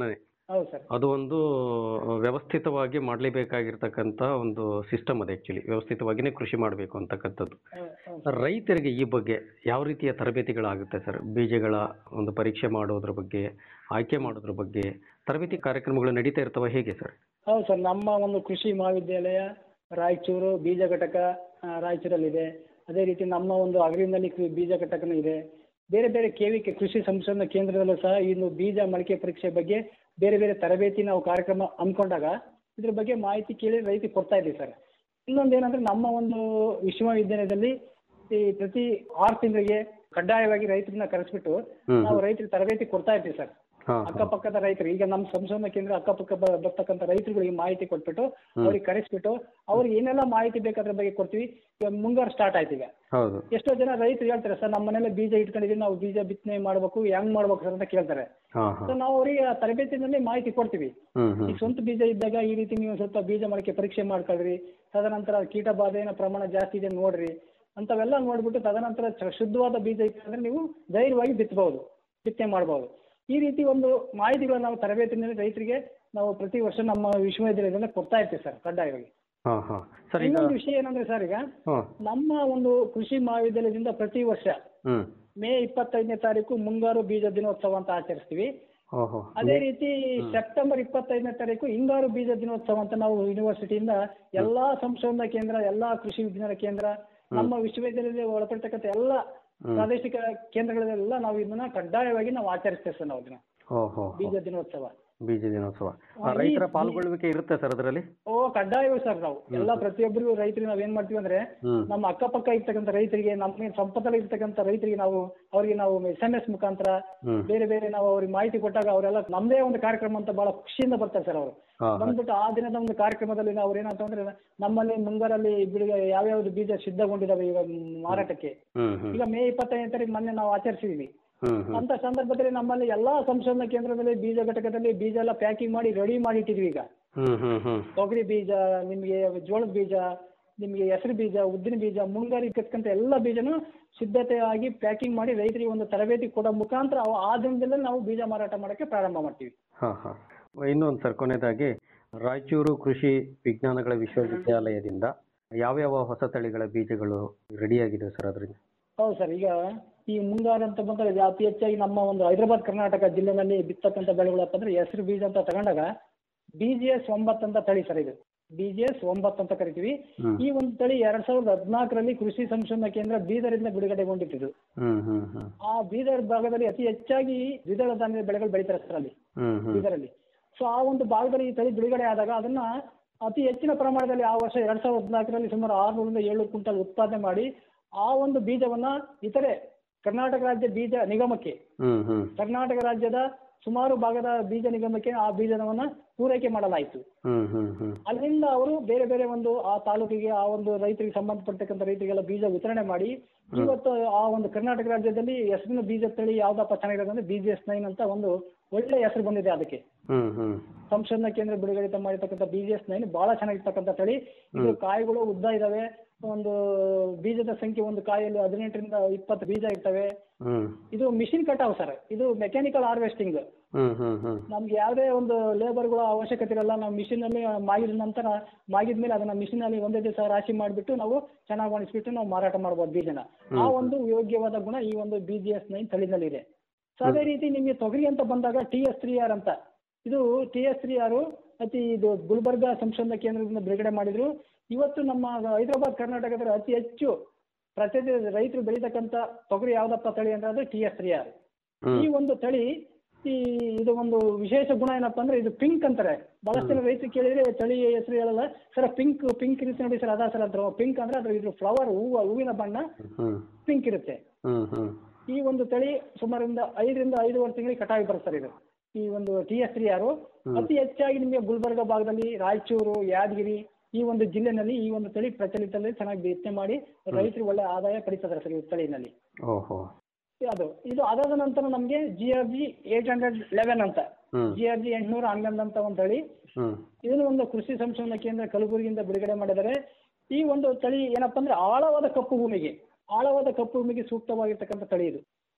ಹೌದು ಸರ್ ಅದು ಒಂದು ವ್ಯವಸ್ಥಿತವಾಗಿ ಮಾಡಲೇಬೇಕಾಗಿರ್ತಕ್ಕಂಥ ಒಂದು ಸಿಸ್ಟಮ್ ಅದು ಆ್ಯಕ್ಚುಲಿ ವ್ಯವಸ್ಥಿತವಾಗಿಯೇ ಕೃಷಿ ಮಾಡಬೇಕು ಅಂತಕ್ಕಂಥದ್ದು ರೈತರಿಗೆ ಈ ಬಗ್ಗೆ ಯಾವ ರೀತಿಯ ತರಬೇತಿಗಳಾಗುತ್ತೆ ಸರ್ ಬೀಜಗಳ ಒಂದು ಪರೀಕ್ಷೆ ಮಾಡೋದ್ರ ಬಗ್ಗೆ ಆಯ್ಕೆ ಮಾಡೋದ್ರ ಬಗ್ಗೆ ತರಬೇತಿ ಕಾರ್ಯಕ್ರಮಗಳು ನಡೀತಾ ಇರ್ತವೆ ಹೇಗೆ ಸರ್ ಹೌದು ಸರ್ ನಮ್ಮ ಒಂದು ಕೃಷಿ ಮಹಾವಿದ್ಯಾಲಯ ರಾಯಚೂರು ಬೀಜ ಘಟಕ ಆ, ರಾಯಚೂರಲ್ಲಿದೆ ಅದೇ ರೀತಿ ನಮ್ಮ ಒಂದು ಅಗ್ರಿನಲ್ಲಿ ಕೃ- ಬೀಜ ಘಟಕನೂ ಇದೆ ಬೇರೆ ಬೇರೆ ಕೆ ವಿ ಕೆ ಕೃಷಿ ಸಂಶೋಧನಾ ಕೇಂದ್ರದಲ್ಲೂ ಸಹ ಇನ್ನು ಬೀಜ ಮೊಳಕೆ ಪರೀಕ್ಷೆ ಬಗ್ಗೆ ಬೇರೆ ಬೇರೆ ತರಬೇತಿ ನಾವು ಕಾರ್ಯಕ್ರಮ ಅಂದ್ಕೊಂಡಾಗ ಇದ್ರ ಬಗ್ಗೆ ಮಾಹಿತಿ ಕೇಳಿ ರೈತರಿಗೆ ಕೊಡ್ತಾ ಇದ್ದೀವಿ ಸರ್ ಇನ್ನೊಂದು ಏನಂದ್ರೆ ನಮ್ಮ ಒಂದು ವಿಶ್ವವಿದ್ಯಾಲಯದಲ್ಲಿ ಈ ಪ್ರತಿ ಆರು ತಿಂಗಳಿಗೆ ಕಡ್ಡಾಯವಾಗಿ ರೈತರನ್ನ ಕರೆಸ್ಬಿಟ್ಟು ಹ್ಮ್. ನಾವು ರೈತರಿಗೆ ತರಬೇತಿ ಕೊಡ್ತಾ ಇರ್ತೀವಿ ಸರ್ ಹಾ, ಅಕ್ಕಪಕ್ಕದ ರೈತರು ಈಗ ನಮ್ಮ ಸಂಶೋಧನಾ ಕೇಂದ್ರ ಅಕ್ಕಪಕ್ಕ ಬ- ಬರ್ತಕ್ಕಂಥ ರೈತರುಗಳಿಗೆ ಮಾಹಿತಿ ಕೊಟ್ಬಿಟ್ಟು ಅವ್ರಿಗೆ ಕರೆಸ್ಬಿಟ್ಟು ಅವ್ರಿಗೆ ಏನೆಲ್ಲ ಮಾಹಿತಿ ಬೇಕು ಅದ್ರ ಬಗ್ಗೆ ಕೊಡ್ತೀವಿ ಈಗ ಮುಂಗಾರು ಸ್ಟಾರ್ಟ್ ಆಯ್ತು ಈಗ ಹೌದು ಎಷ್ಟೋ ಜನ ರೈತರು ಹೇಳ್ತಾರೆ ಸರ್ ನಮ್ಮ ಮನೇಲಿ ಬೀಜ ಇಟ್ಕೊಂಡಿದೀವಿ ನಾವು ಬೀಜ ಬಿತ್ತನೆ ಮಾಡ್ಬೇಕು ಹೆಂಗ್ ಮಾಡ್ಬೇಕು ಸರ್ ಅಂತ ಕೇಳ್ತಾರೆ ಹಾಂ ಸೊ ಹಾಂ ನಾವು ಅವರಿಗೆ ಆ ತರಬೇತಿನಲ್ಲಿ ಮಾಹಿತಿ ಕೊಡ್ತೀವಿ ಹ್ಮ್ ಈ ಹ್ಮ್ ಸ್ವಂತ ಬೀಜ ಇದ್ದಾಗ ಈ ರೀತಿ ನೀವು ಸ್ವಲ್ಪ ಬೀಜ ಮೊಳಕೆ ಪರೀಕ್ಷೆ ಮಾಡ್ಕೊಳ್ರಿ ತದನಂತರ ಕೀಟ ಬಾಧೆಯ ಪ್ರಮಾಣ ಜಾಸ್ತಿ ಇದೆ ನೋಡ್ರಿ ಅಂತವೆಲ್ಲ ನೋಡ್ಬಿಟ್ಟು ತದನಂತರ ಚ- ಶುದ್ಧವಾದ ಬೀಜ ಇತ್ತಂದ್ರೆ ನೀವು ಧೈರ್ಯವಾಗಿ ಬಿತ್ತಬಹುದು ಬಿತ್ತನೆ ಮಾಡಬಹುದು ಈ ರೀತಿ ಒಂದು ಮಾಹಿತಿಗಳನ್ನ ನಾವು ತರಬೇತಿನಲ್ಲಿ ರೈತರಿಗೆ ನಾವು ಪ್ರತಿ ವರ್ಷ ನಮ್ಮ ವಿಶ್ವವಿದ್ಯಾಲಯದಿಂದ ಕೊಡ್ತಾ ಇರ್ತೀವಿ ಸರ್ ಕಡ್ಡಾಯವಾಗಿ ಹಾಂ ಹಾಂ ಸರ್ ಈಗ ಇನ್ನೊಂದು ವಿಷಯ ಏನಂದ್ರೆ ಸರ್ ಈಗ ಹಾಂ ನಮ್ಮ ಒಂದು ಕೃಷಿ ಮಹಾವಿದ್ಯಾಲಯದಿಂದ ಪ್ರತಿ ವರ್ಷ ಹ್ಞೂ ಮೇ ಇಪ್ಪತ್ತೈದನೇ ತಾರೀಕು ಮುಂಗಾರು ಬೀಜ ದಿನೋತ್ಸವ ಅಂತ ಆಚರಿಸ್ತೀವಿ ಓಹೋ ಅದೇ ರೀತಿ ಸೆಪ್ಟೆಂಬರ್ ಇಪ್ಪತ್ತೈದನೇ ತಾರೀಕು ಹಿಂಗಾರು ಬೀಜ ದಿನೋತ್ಸವ ಅಂತ ನಾವು ಯೂನಿವರ್ಸಿಟಿಯಿಂದ ಎಲ್ಲಾ ಸಂಶೋಧನಾ ಕೇಂದ್ರ ಎಲ್ಲಾ ಕೃಷಿ ವಿಜ್ಞಾನ ಕೇಂದ್ರ ನಮ್ಮ ವಿಶ್ವವಿದ್ಯಾಲಯದಲ್ಲಿ ಒಳಪಡ್ತಕ್ಕಂಥ ಎಲ್ಲ ಪ್ರಾದೇಶಿಕ ಕೇಂದ್ರಗಳಲ್ಲೆಲ್ಲ ನಾವು ಇದನ್ನ ಕಡ್ಡಾಯವಾಗಿ ನಾವು ಆಚರಿಸ್ತೇವೆ ಸರ್ ನಾವು ಇದನ್ನ ಓಹೋ ಬೀಜ ದಿನೋತ್ಸವ ಬೀಜ ದಿನೋತ್ಸವ ಆ, ಆ, ಈ- ರೈತರ ಈ- ಪಾಲ್ಗೊಳ್ಳುವಿಕೆ ಇರುತ್ತೆ ಸರ್ ಅದರಲ್ಲಿ ಓ ಕಡ್ಡಾಯವೇ ಸರ್ ನಾವು ಎಲ್ಲ ಪ್ರತಿಯೊಬ್ಬರಿಗೂ ರೈತರಿಗೆ ನಾವ್ ಏನ್ ಮಾಡ್ತೀವಿ ಅಂದ್ರೆ ಹ್ಮ್. ನಮ್ಮ ಅಕ್ಕಪಕ್ಕ ಇರ್ತಕ್ಕಂಥ ರೈತರಿಗೆ ನಮ್ಮ ಸಂಪತ್ತಲ್ಲಿ ಇರ್ತಕ್ಕಂಥ ರೈತರಿಗೆ ನಾವು ಅವರಿಗೆ ನಾವು ಎಸ್ ಎಂ ಎಸ್ ಮುಖಾಂತರ ಹ್ಮ್. ಬೇರೆ ಬೇರೆ ನಾವು ಅವ್ರಿಗೆ ಮಾಹಿತಿ ಕೊಟ್ಟಾಗ ಅವರೆಲ್ಲ ನಮ್ದೇ ಒಂದು ಕಾರ್ಯಕ್ರಮ ಅಂತ ಬಹಳ ಖುಷಿಯಿಂದ ಬರ್ತಾರೆ ಸರ್ ಅವರು ಹಾ, ಹಾ. ಬಂದ್ಬಿಟ್ಟು ಆ ದಿನದ ಒಂದು ಕಾರ್ಯಕ್ರಮದಲ್ಲಿ ನಾವು ಏನಂತಂದ್ರೆ ನಮ್ಮಲ್ಲಿ ಮುಂಗಾರಲ್ಲಿ ಬಿಡುಗ ಯಾವ್ಯಾವ್ದು ಬೀಜ ಸಿದ್ಧಗೊಂಡಿದಾವೆ ಈಗ ಮಾರಾಟಕ್ಕೆ ಹ್ಮ್ ಹ್ಮ್ ಈಗ ಮೇ ಇಪ್ಪತ್ತೈದನೇ ತಾರೀಕು ಮೊನ್ನೆ ನಾವು ಆಚರಿಸಿದೀವಿ ಹ್ಮ್ ಹ್ಮ್ ಅಂತ ಸಂದರ್ಭದಲ್ಲಿ ನಮ್ಮಲ್ಲಿ ಎಲ್ಲಾ ಸಂಶೋಧನಾ ಕೇಂದ್ರದಲ್ಲಿ ಬೀಜ ಘಟಕದಲ್ಲಿ ಬೀಜ ಎಲ್ಲ ಪ್ಯಾಕಿಂಗ್ ಮಾಡಿ ರೆಡಿ ಮಾಡಿ ಇಟ್ಟಿದ್ವಿ ಈಗ ಹ್ಮ್ ಹ್ಮ್ ಹ್ಮ್ ತೊಗರಿ ಬೀಜ ನಿಮಗೆ ಜೋಳದ ಬೀಜ ನಿಮಗೆ ಹೆಸರು ಬೀಜ ಉದ್ದಿನ ಬೀಜ ಮುಂಗಾರಿ ಕಟ್ಕಂತ ಎಲ್ಲ ಬೀಜನು ಸಿದ್ಧತೆ ಆಗಿ ಪ್ಯಾಕಿಂಗ್ ಮಾಡಿ ರೈತರಿಗೆ ಒಂದು ತರಬೇತಿ ಕೊಡೋ ಮುಖಾಂತರ ಅವು ಆ ದಿನದಲ್ಲೇ ನಾವು ಬೀಜ ಮಾರಾಟ ಮಾಡೋಕ್ಕೆ ಪ್ರಾರಂಭ ಮಾಡ್ತೀವಿ ಹಾ ಹಾ ಇನ್ನೊಂದು ಸರ್ ಕೊನೆಯದಾಗಿ ರಾಯಚೂರು ಕೃಷಿ ವಿಜ್ಞಾನಗಳ ವಿಶ್ವವಿದ್ಯಾಲಯದಿಂದ ಯಾವ್ಯಾವ ಹೊಸ ತಳಿಗಳ ಬೀಜಗಳು ರೆಡಿಯಾಗಿದೆ ಸರ್ ಅದರಿಂದ ಹೌದು ಸರ್ ಈಗ ಈ ಮುಂಗಾರು ಅಂತ ಬಂದಾಗ ಇದು ಅತಿ ಹೆಚ್ಚಾಗಿ ನಮ್ಮ ಒಂದು ಹೈದರಾಬಾದ್ ಕರ್ನಾಟಕ ಜಿಲ್ಲೆನಲ್ಲಿ ಬಿತ್ತಕ್ಕಂಥ ಬೆಳೆಗಳಪ್ಪ ಅಂದ್ರೆ ಹೆಸರು ಬೀಜ ಅಂತ ತಗೊಂಡಾಗ ಬಿ ಜಿ ಎಸ್ ಒಂಬತ್ತು ಅಂತ ತಳಿ ಸರ್ ಇದು ಬಿ ಜಿ ಎಸ್ ಒಂಬತ್ತು ಅಂತ ಕರಿತೀವಿ ಹ್ಮ್. ಈ ಒಂದು ತಳಿ ಎರಡ್ ಸಾವಿರದ ಹದಿನಾಲ್ಕರಲ್ಲಿ ಕೃಷಿ ಸಂಶೋಧನಾ ಕೇಂದ್ರ ಬೀದರಿಂದ ಬಿಡುಗಡೆಗೊಂಡಿತ್ತು ಹ್ಮ್ ಹ್ಮ್ ಹ್ಮ್ ಆ ಬೀದರ್ ಭಾಗದಲ್ಲಿ ಅತಿ ಹೆಚ್ಚಾಗಿ ದ್ವಿದಳ ಧಾನ್ಯದ ಬೆಳೆಗಳು ಬೆಳೀತಾರೆ ಸರ್ ಅಲ್ಲಿ ಹ್ಮ್ ಹ್ಮ್ ಬೀದರಲ್ಲಿ ಸೊ ಆ ಒಂದು ಭಾಗದಲ್ಲಿ ಈ ತಳಿ ಬಿಡುಗಡೆ ಆದಾಗ ಅದನ್ನ ಅತಿ ಹೆಚ್ಚಿನ ಪ್ರಮಾಣದಲ್ಲಿ ಆ ವರ್ಷ ಎರಡ್ ಸಾವಿರದ ಹದಿನಾಲ್ಕರಲ್ಲಿ ಸುಮಾರು ಆರುನೂರಿಂದ ಏಳ್ನೂರು ಕ್ವಿಂಟಲ್ ಉತ್ಪಾದನೆ ಮಾಡಿ ಆ ಒಂದು ಬೀಜವನ್ನ ಇತರೆ ಕರ್ನಾಟಕ ರಾಜ್ಯ ಬೀಜ ನಿಗಮಕ್ಕೆ ಹ್ಮ್ ಹ್ಮ್ ಕರ್ನಾಟಕ ರಾಜ್ಯದ ಸುಮಾರು ಭಾಗದ ಬೀಜ ನಿಗಮಕ್ಕೆ ಆ ಬೀಜವನ್ನ ಪೂರೈಕೆ ಮಾಡಲಾಯಿತು ಹ್ಮ್ ಹ್ಮ್ ಹ್ಮ್ ಅಲ್ಲಿಂದ ಅವರು ಬೇರೆ ಬೇರೆ ಒಂದು ಆ ತಾಲೂಕಿಗೆ ಆ ಒಂದು ರೈತರಿಗೆ ಸಂಬಂಧಪಟ್ಟಂತ ರೈತರಿಗೆಲ್ಲ ಬೀಜ ವಿತರಣೆ ಮಾಡಿ ಇವತ್ತು ಆ ಒಂದು ಕರ್ನಾಟಕ ರಾಜ್ಯದಲ್ಲಿ ಹೆಸರಿನ ಬೀಜ ತಳಿ ಯಾವ್ದಪ್ಪ ಚೆನ್ನಾಗಿರೋದು ಅಂದ್ರೆ ಬಿ ಜಿ ಎಸ್ ನೈನ್ ಅಂತ ಒಂದು ಒಳ್ಳೆ ಹೆಸರು ಬಂದಿದೆ ಅದಕ್ಕೆ ಹ್ಮ್ ಹ್ಮ್ ಸಂಶೋಧನಾ ಕೇಂದ್ರ ಬಿಡುಗಡೆ ಮಾಡಿರ್ತಕ್ಕಂಥ ಬಿ ಜಿ ಎಸ್ ನೈನ್ ಬಹಳ ಚೆನ್ನಾಗಿರ್ತಕ್ಕಂಥ ತಳಿ ಇದು ಕಾಯಿಗಳು ಉದ್ದ ಇದಾವೆ ಒಂದು ಬೀಜದ ಸಂಖ್ಯೆ ಒಂದು ಕಾಯಲ್ಲಿ ಹದಿನೆಂಟರಿಂದ ಇಪ್ಪತ್ತು ಬೀಜ ಇರ್ತವೆ ಹ್ಮ್ ಇದು ಮಿಷಿನ್ ಕಟಾವ್ ಸರ್ ಇದು ಮೆಕ್ಯಾನಿಕಲ್ ಹಾರ್ವೆಸ್ಟಿಂಗ್ ಹ್ಮ್ ಹ್ಮ್ ಹ್ಮ್ ನಮ್ಗೆ ಯಾವುದೇ ಒಂದು ಲೇಬರ್ಗಳ ಅವಶ್ಯಕತೆ ಇರಲ್ಲ ನಾವು ಮಿಷಿನ್ ಅಲ್ಲಿ ಮಾಗಿದ ನಂತರ ಮಾಗಿದ ಮೇಲೆ ಅದನ್ನ ಮಿಷಿನ್ ಅಲ್ಲಿ ಒಂದೇ ದಿವಸ ರಾಶಿ ಮಾಡಿಬಿಟ್ಟು ನಾವು ಚೆನ್ನಾಗಿ ಒಣಗಿಸ್ಬಿಟ್ಟು ನಾವು ಮಾರಾಟ ಮಾಡ್ಬೋದು ಬೀಜನ ಆ ಒಂದು ಯೋಗ್ಯವಾದ ಗುಣ ಈ ಒಂದು ಬಿ ಜಿ ಎಸ್ ನೈನ್ ತಳಿನಲ್ಲಿ ಇದೆ ಸೊ ಅದೇ ರೀತಿ ನಿಮಗೆ ತೊಗರಿ ಅಂತ ಬಂದಾಗ ಟಿ ಎಸ್ ತ್ರೀ ಆರ್ ಅಂತ ಇದು ಟಿ ಎಸ್ ತ್ರೀ ಆರು ಅತಿ ಇದು ಗುಲ್ಬರ್ಗಾ ಸಂಶೋಧನಾ ಕೇಂದ್ರದಿಂದ ಬಿಡುಗಡೆ ಮಾಡಿದ್ರು ಇವತ್ತು ನಮ್ಮ ಹೈದರಾಬಾದ್ ಕರ್ನಾಟಕದಲ್ಲಿ ಅತಿ ಹೆಚ್ಚು ಪ್ರತಿದಿನ ರೈತರು ಬೆಳೀತಕ್ಕಂಥ ತೊಗರಿ ಯಾವ್ದಪ್ಪ ತಳಿ ಅಂದ್ರೆ ಟಿ ಎಸ್ ತ್ರೀ ಆರ್ ಈ ಒಂದು ತಳಿ ಈ ಇದು ಒಂದು ವಿಶೇಷ ಗುಣ ಏನಪ್ಪಾ ಅಂದ್ರೆ ಇದು ಪಿಂಕ್ ಅಂತಾರೆ ಬಹಳಷ್ಟು ಜನ ರೈತರು ಕೇಳಿದ್ರೆ ತಳಿ ಹೆಸರು ಹೇಳಲ್ಲ ಸರ್ ಪಿಂಕ್ ಪಿಂಕ್ ಇರುತ್ತೆ ನೋಡಿ ಸರ್ ಅದಾ ಸರ್ ಅಂತ ಪಿಂಕ್ ಅಂದ್ರೆ ಅದ್ರ ಇದು ಫ್ಲವರ್ ಹೂವು ಹೂವಿನ ಬಣ್ಣ ಹ್ಮ್ ಪಿಂಕ್ ಇರುತ್ತೆ ಹ್ಮ್ ಹ್ಮ್ ಈ ಒಂದು ತಳಿ ಸುಮಾರಿಂದ ಐದರಿಂದ ಐದೂವರೆ ತಿಂಗಳಿಗೆ ಕಟಾವಿ ಬರುತ್ತೆ ಸರ್ ಇದು ಈ ಒಂದು ಟಿ ಎಸ್ ತ್ರೀ ಆರು ಅತಿ ಹೆಚ್ಚಾಗಿ ನಿಮಗೆ ಗುಲ್ಬರ್ಗ ಭಾಗದಲ್ಲಿ ರಾಯಚೂರು ಯಾದಗಿರಿ ಈ ಒಂದು ಜಿಲ್ಲೆನಲ್ಲಿ ಈ ಒಂದು ತಳಿ ಪ್ರಚಲಿತದಲ್ಲಿ ಚೆನ್ನಾಗಿ ಬಿತ್ತನೆ ಮಾಡಿ ರೈತರು ಒಳ್ಳೆ ಆದಾಯ ಪಡಿತಾರೆ ಸರ್ ಈ ತಳಿನಲ್ಲಿ ಓಹೋ ಅದು ಇದು ಅದಾದ ನಂತರ ನಮಗೆ G R G eight hundred eleven ಅಂತ ಹ್ಮ್ ಜಿ ಆರ್ ಜಿ ಎಂಟ್ನೂರ ಹನ್ನೊಂದು ಅಂತ ಒಂದು ತಳಿ ಹ್ಮ್ ಇದನ್ನು ಒಂದು ಕೃಷಿ ಸಂಶೋಧನಾ ಕೇಂದ್ರ ಕಲಬುರಗಿಯಿಂದ ಬಿಡುಗಡೆ ಮಾಡಿದ್ದಾರೆ ಈ ಒಂದು ತಳಿ ಏನಪ್ಪಾ ಅಂದ್ರೆ ಆಳವಾದ ಕಪ್ಪು ಭೂಮಿಗೆ ಆಳವಾದ ಕಪ್ಪು ಭೂಮಿಗೆ ಸೂಕ್ತವಾಗಿರ್ತಕ್ಕಂಥ ತಳಿ ಇದು ಹ್ಮ್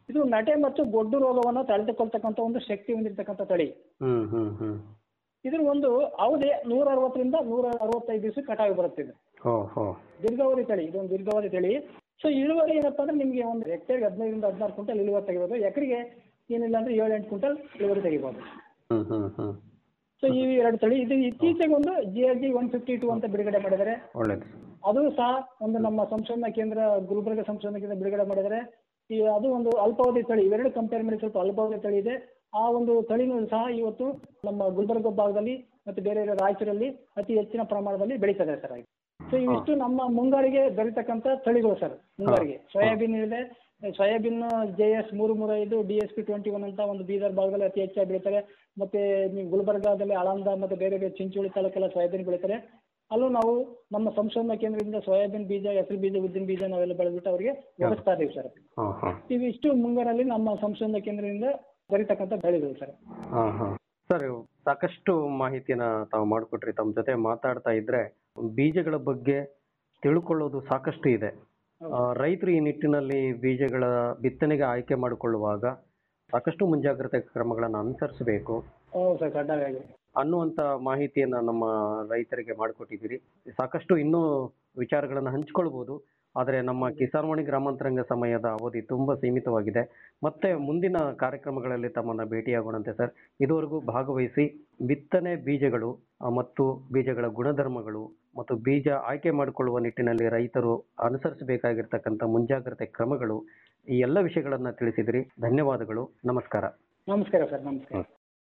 ಇದು ನಟೆ ಮತ್ತು ಗೊಡ್ಡು ರೋಗವನ್ನು ತಡೆದುಕೊಳ್ತಕ್ಕಂಥ ಒಂದು ಶಕ್ತಿ ಹೊಂದಿರತಕ್ಕಂಥ ತಳಿ ಹ್ಮ್ ಹ್ಮ್ ಹ್ಮ್ ಇದ್ರ ಒಂದು ಅವಧಿ ನೂರ ಅರವತ್ತರಿಂದ ನೂರ ಅರವತ್ತೈದು ದಿವಸ ಕಟಾವು ಬರುತ್ತೆ ಇದು ಹೋ ಹೋ ದೀರ್ಘಾವಧಿ ತಳಿ ಇದೊಂದು ದೀರ್ಘಾವಧಿ ತಳಿ ಸೊ ಇಳುವರಿ ಏನಪ್ಪ ಅಂದ್ರೆ ನಿಮಗೆ ಒಂದು ಹೆಕ್ಟೇರ್ಗೆ ಹದಿನೈದರಿಂದ ಹದಿನಾರು ಕ್ವಿಂಟಲ್ ಇಳುವರಿ ತೆಗಿಬೋದು ಎಕರೆಗೆ ಏನಿಲ್ಲ ಅಂದ್ರೆ ಏಳು ಎಂಟು ಕ್ವಿಂಟಲ್ ಇಳುವರಿ ತೆಗಿಬೋದು ಹ್ಮ್ ಹ್ಮ್ ಹ್ಮ್ ಸೊ ಈ ಎರಡು ತಳಿ ಇದು ಇತ್ತೀಚೆಗೆ ಒಂದು G R G one fifty two ಅಂತ ಬಿಡುಗಡೆ ಮಾಡಿದ್ದಾರೆ ಒಳ್ಳೇದು ಅದು ಸಹ ಒಂದು ನಮ್ಮ ಸಂಶೋಧನಾ ಕೇಂದ್ರ ಗುಲ್ಬರ್ಗ ಸಂಶೋಧನಾ ಕೇಂದ್ರ ಬಿಡುಗಡೆ ಮಾಡಿದರೆ ಈ ಅದು ಒಂದು ಅಲ್ಪಾವಧಿ ತಳಿ ಇವೆರಡು ಕಂಪೇರ್ ಮಾಡಿ ಸ್ವಲ್ಪ ಅಲ್ಪಾವಧಿ ತಳಿ ಇದೆ ಆ ಒಂದು ತಳಿನೂ ಸಹ ಇವತ್ತು ನಮ್ಮ ಗುಲ್ಬರ್ಗ ಭಾಗದಲ್ಲಿ ಮತ್ತು ಬೇರೆ ಬೇರೆ ರಾಯಚೂರಲ್ಲಿ ಅತಿ ಹೆಚ್ಚಿನ ಪ್ರಮಾಣದಲ್ಲಿ ಬೆಳೀತದೆ ಸರ್ ಆಗಿ ಸೊ ಇವಿಷ್ಟು ನಮ್ಮ ಮುಂಗಾರಿಗೆ ಬೆಳೀತಕ್ಕಂಥ ತಳಿಗಳು ಸರ್ ಮುಂಗಾರಿಗೆ ಸೋಯಾಬೀನ್ ಇದೆ ಸೋಯಾಬೀನ್ ಜೆ ಎಸ್ ಮೂರು ಮೂರು ಐದು D S P twenty one ಅಂತ ಒಂದು ಬೀದರ್ ಭಾಗದಲ್ಲಿ ಅತಿ ಹೆಚ್ಚಾಗಿ ಬೆಳೀತಾರೆ ಮತ್ತೆ ನೀವು ಗುಲ್ಬರ್ಗಾದಲ್ಲಿ ಆಳಂದ ಮತ್ತೆ ಬೇರೆ ಬೇರೆ ಚಿಂಚೋಳಿ ತಾಲೂಕೆಲ್ಲ ಸೋಯಾಬೀನ್ ಬೆಳೀತಾರೆ ಅಲ್ಲೂ ನಾವು ನಮ್ಮ ಸಂಶೋಧನಾ ಕೇಂದ್ರದಿಂದ ಸೋಯಾಬೀನ್ ಬೀಜ ಹೆಸರು ಬೀಜ ಉದ್ದಿನ ಬೀಜ ನಾವೆಲ್ಲ ಬೆಳೆದ್ಬಿಟ್ಟು ಅವರಿಗೆ ಒದಗಿಸ್ತಾ ಇದೀವಿ ಸರ್ ಹಾ ಹಾ ಇವಿಷ್ಟು ಮುಂಗಾರಲ್ಲಿ ನಮ್ಮ ಸಂಶೋಧನಾ ಕೇಂದ್ರದಿಂದ ದೊರೀತಕ್ಕಂಥ ಬೆಳೆಗಳು ಸರ್ ಹಾ ಹಾ ಸರ್ ಸಾಕಷ್ಟು ಮಾಹಿತಿನ ತಾವು ಮಾಡಿಕೊಟ್ರಿ ತಮ್ಮ ಜೊತೆ ಮಾತಾಡ್ತಾ ಇದ್ರೆ ಬೀಜಗಳ ಬಗ್ಗೆ ತಿಳ್ಕೊಳ್ಳೋದು ಸಾಕಷ್ಟು ಇದೆ ಆ, ರೈತರು ಈ ನಿಟ್ಟಿನಲ್ಲಿ ಬೀಜಗಳ ಬಿತ್ತನೆಗೆ ಆಯ್ಕೆ ಮಾಡಿಕೊಳ್ಳುವಾಗ ಸಾಕಷ್ಟು ಮುಂಜಾಗ್ರತೆ ಕ್ರಮಗಳನ್ನು ಅನುಸರಿಸಬೇಕು ಹೌದು ಸರ್ ಕಡ್ಡಾಯವಾಗಿ ಅನ್ನುವಂಥ ಮಾಹಿತಿಯನ್ನ ನಮ್ಮ ರೈತರಿಗೆ ಮಾಡಿಕೊಟ್ಟಿದ್ದೀರಿ ಸಾಕಷ್ಟು ಇನ್ನೂ ವಿಚಾರಗಳನ್ನು ಹಂಚ್ಕೊಳ್ಬೋದು ಆದರೆ ನಮ್ಮ ಕಿಸಾನ್ವಾಣಿ ಗ್ರಾಮಾಂತರಂಗ ಸಮಯದ ಅವಧಿ ತುಂಬ ಸೀಮಿತವಾಗಿದೆ ಮತ್ತೆ ಮುಂದಿನ ಕಾರ್ಯಕ್ರಮಗಳಲ್ಲಿ ತಮ್ಮನ್ನ ಭೇಟಿಯಾಗೋಣಂತೆ ಸರ್ ಇದುವರೆಗೂ ಭಾಗವಹಿಸಿ ಬಿತ್ತನೆ ಬೀಜಗಳು ಆ, ಮತ್ತು ಬೀಜಗಳ ಗುಣಧರ್ಮಗಳು ಮತ್ತು ಬೀಜ ಆಯ್ಕೆ ಮಾಡಿಕೊಳ್ಳುವ ನಿಟ್ಟಿನಲ್ಲಿ ರೈತರು ಅನುಸರಿಸಬೇಕಾಗಿರ್ತಕ್ಕಂಥ ಮುಂಜಾಗ್ರತೆ ಕ್ರಮಗಳು ಈ ಎಲ್ಲ ವಿಷಯಗಳನ್ನ ತಿಳಿಸಿದಿರಿ ಧನ್ಯವಾದಗಳು ನಮಸ್ಕಾರ ನಮಸ್ಕಾರ ಸರ್ ನಮಸ್ಕಾರ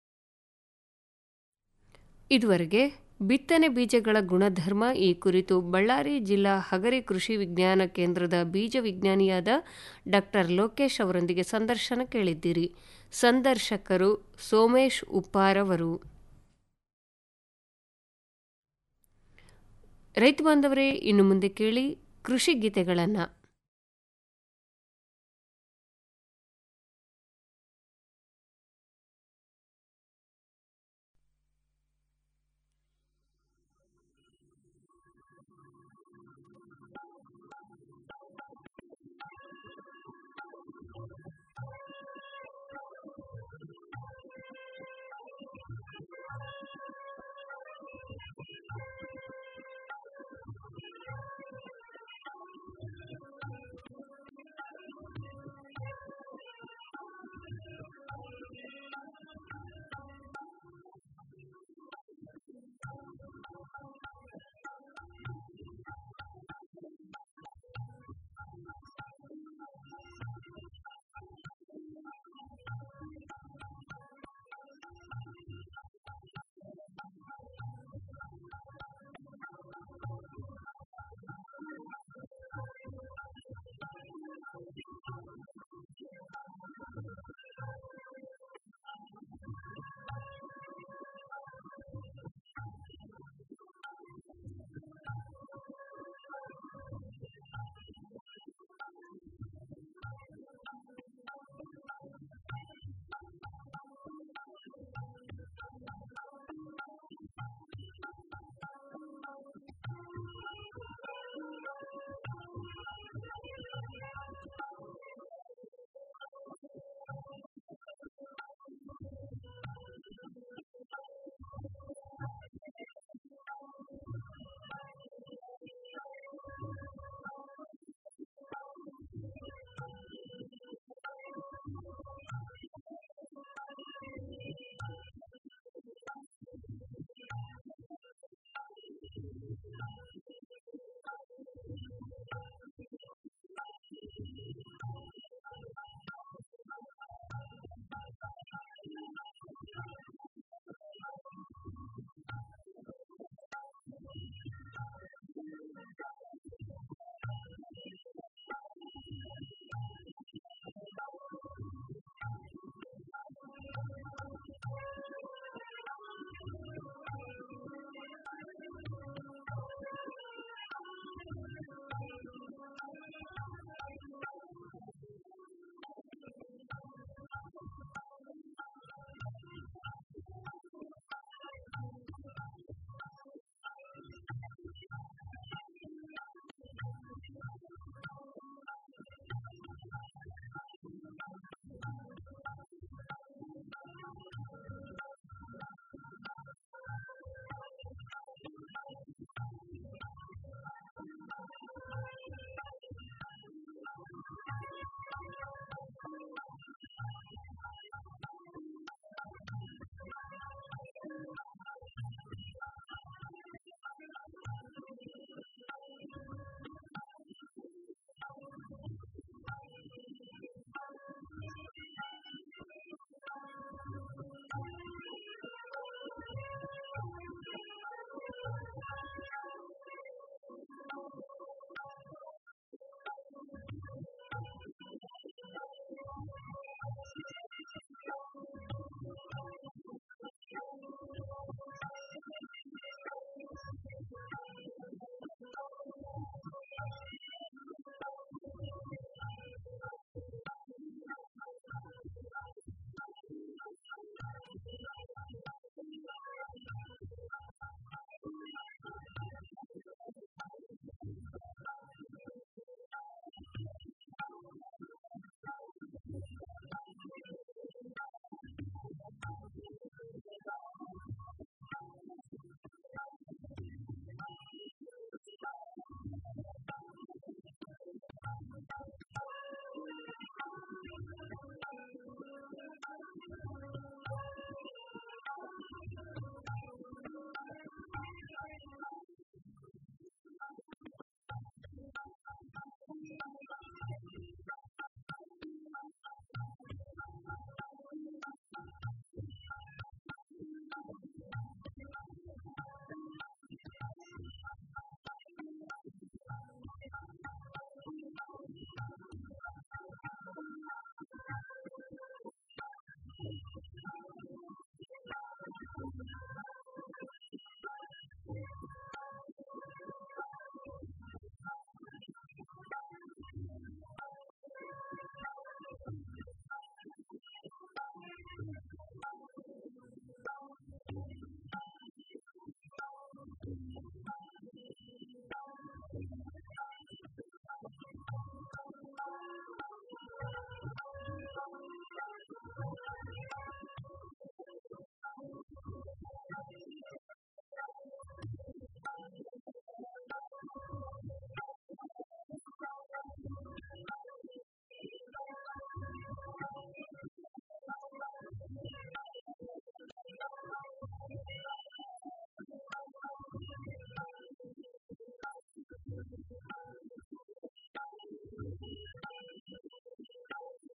ಇದುವರೆಗೆ ಬಿತ್ತನೆ ಬೀಜಗಳ ಗುಣಧರ್ಮ ಈ ಕುರಿತು ಬಳ್ಳಾರಿ ಜಿಲ್ಲಾ ಹಗರಿ ಕೃಷಿ ವಿಜ್ಞಾನ ಕೇಂದ್ರದ ಬೀಜ ವಿಜ್ಞಾನಿಯಾದ ಡಾಕ್ಟರ್ ಲೋಕೇಶ್ ಅವರೊಂದಿಗೆ ಸಂದರ್ಶನ ಕೇಳಿದ್ದೀರಿ ಸಂದರ್ಶಕರು ಸೋಮೇಶ್ ಉಪ್ಪಾರವರು ರೈತ ಬಾಂಧವರೇ ಇನ್ನು ಮುಂದೆ ಕೇಳಿ ಕೃಷಿ ಗೀತೆಗಳನ್ನು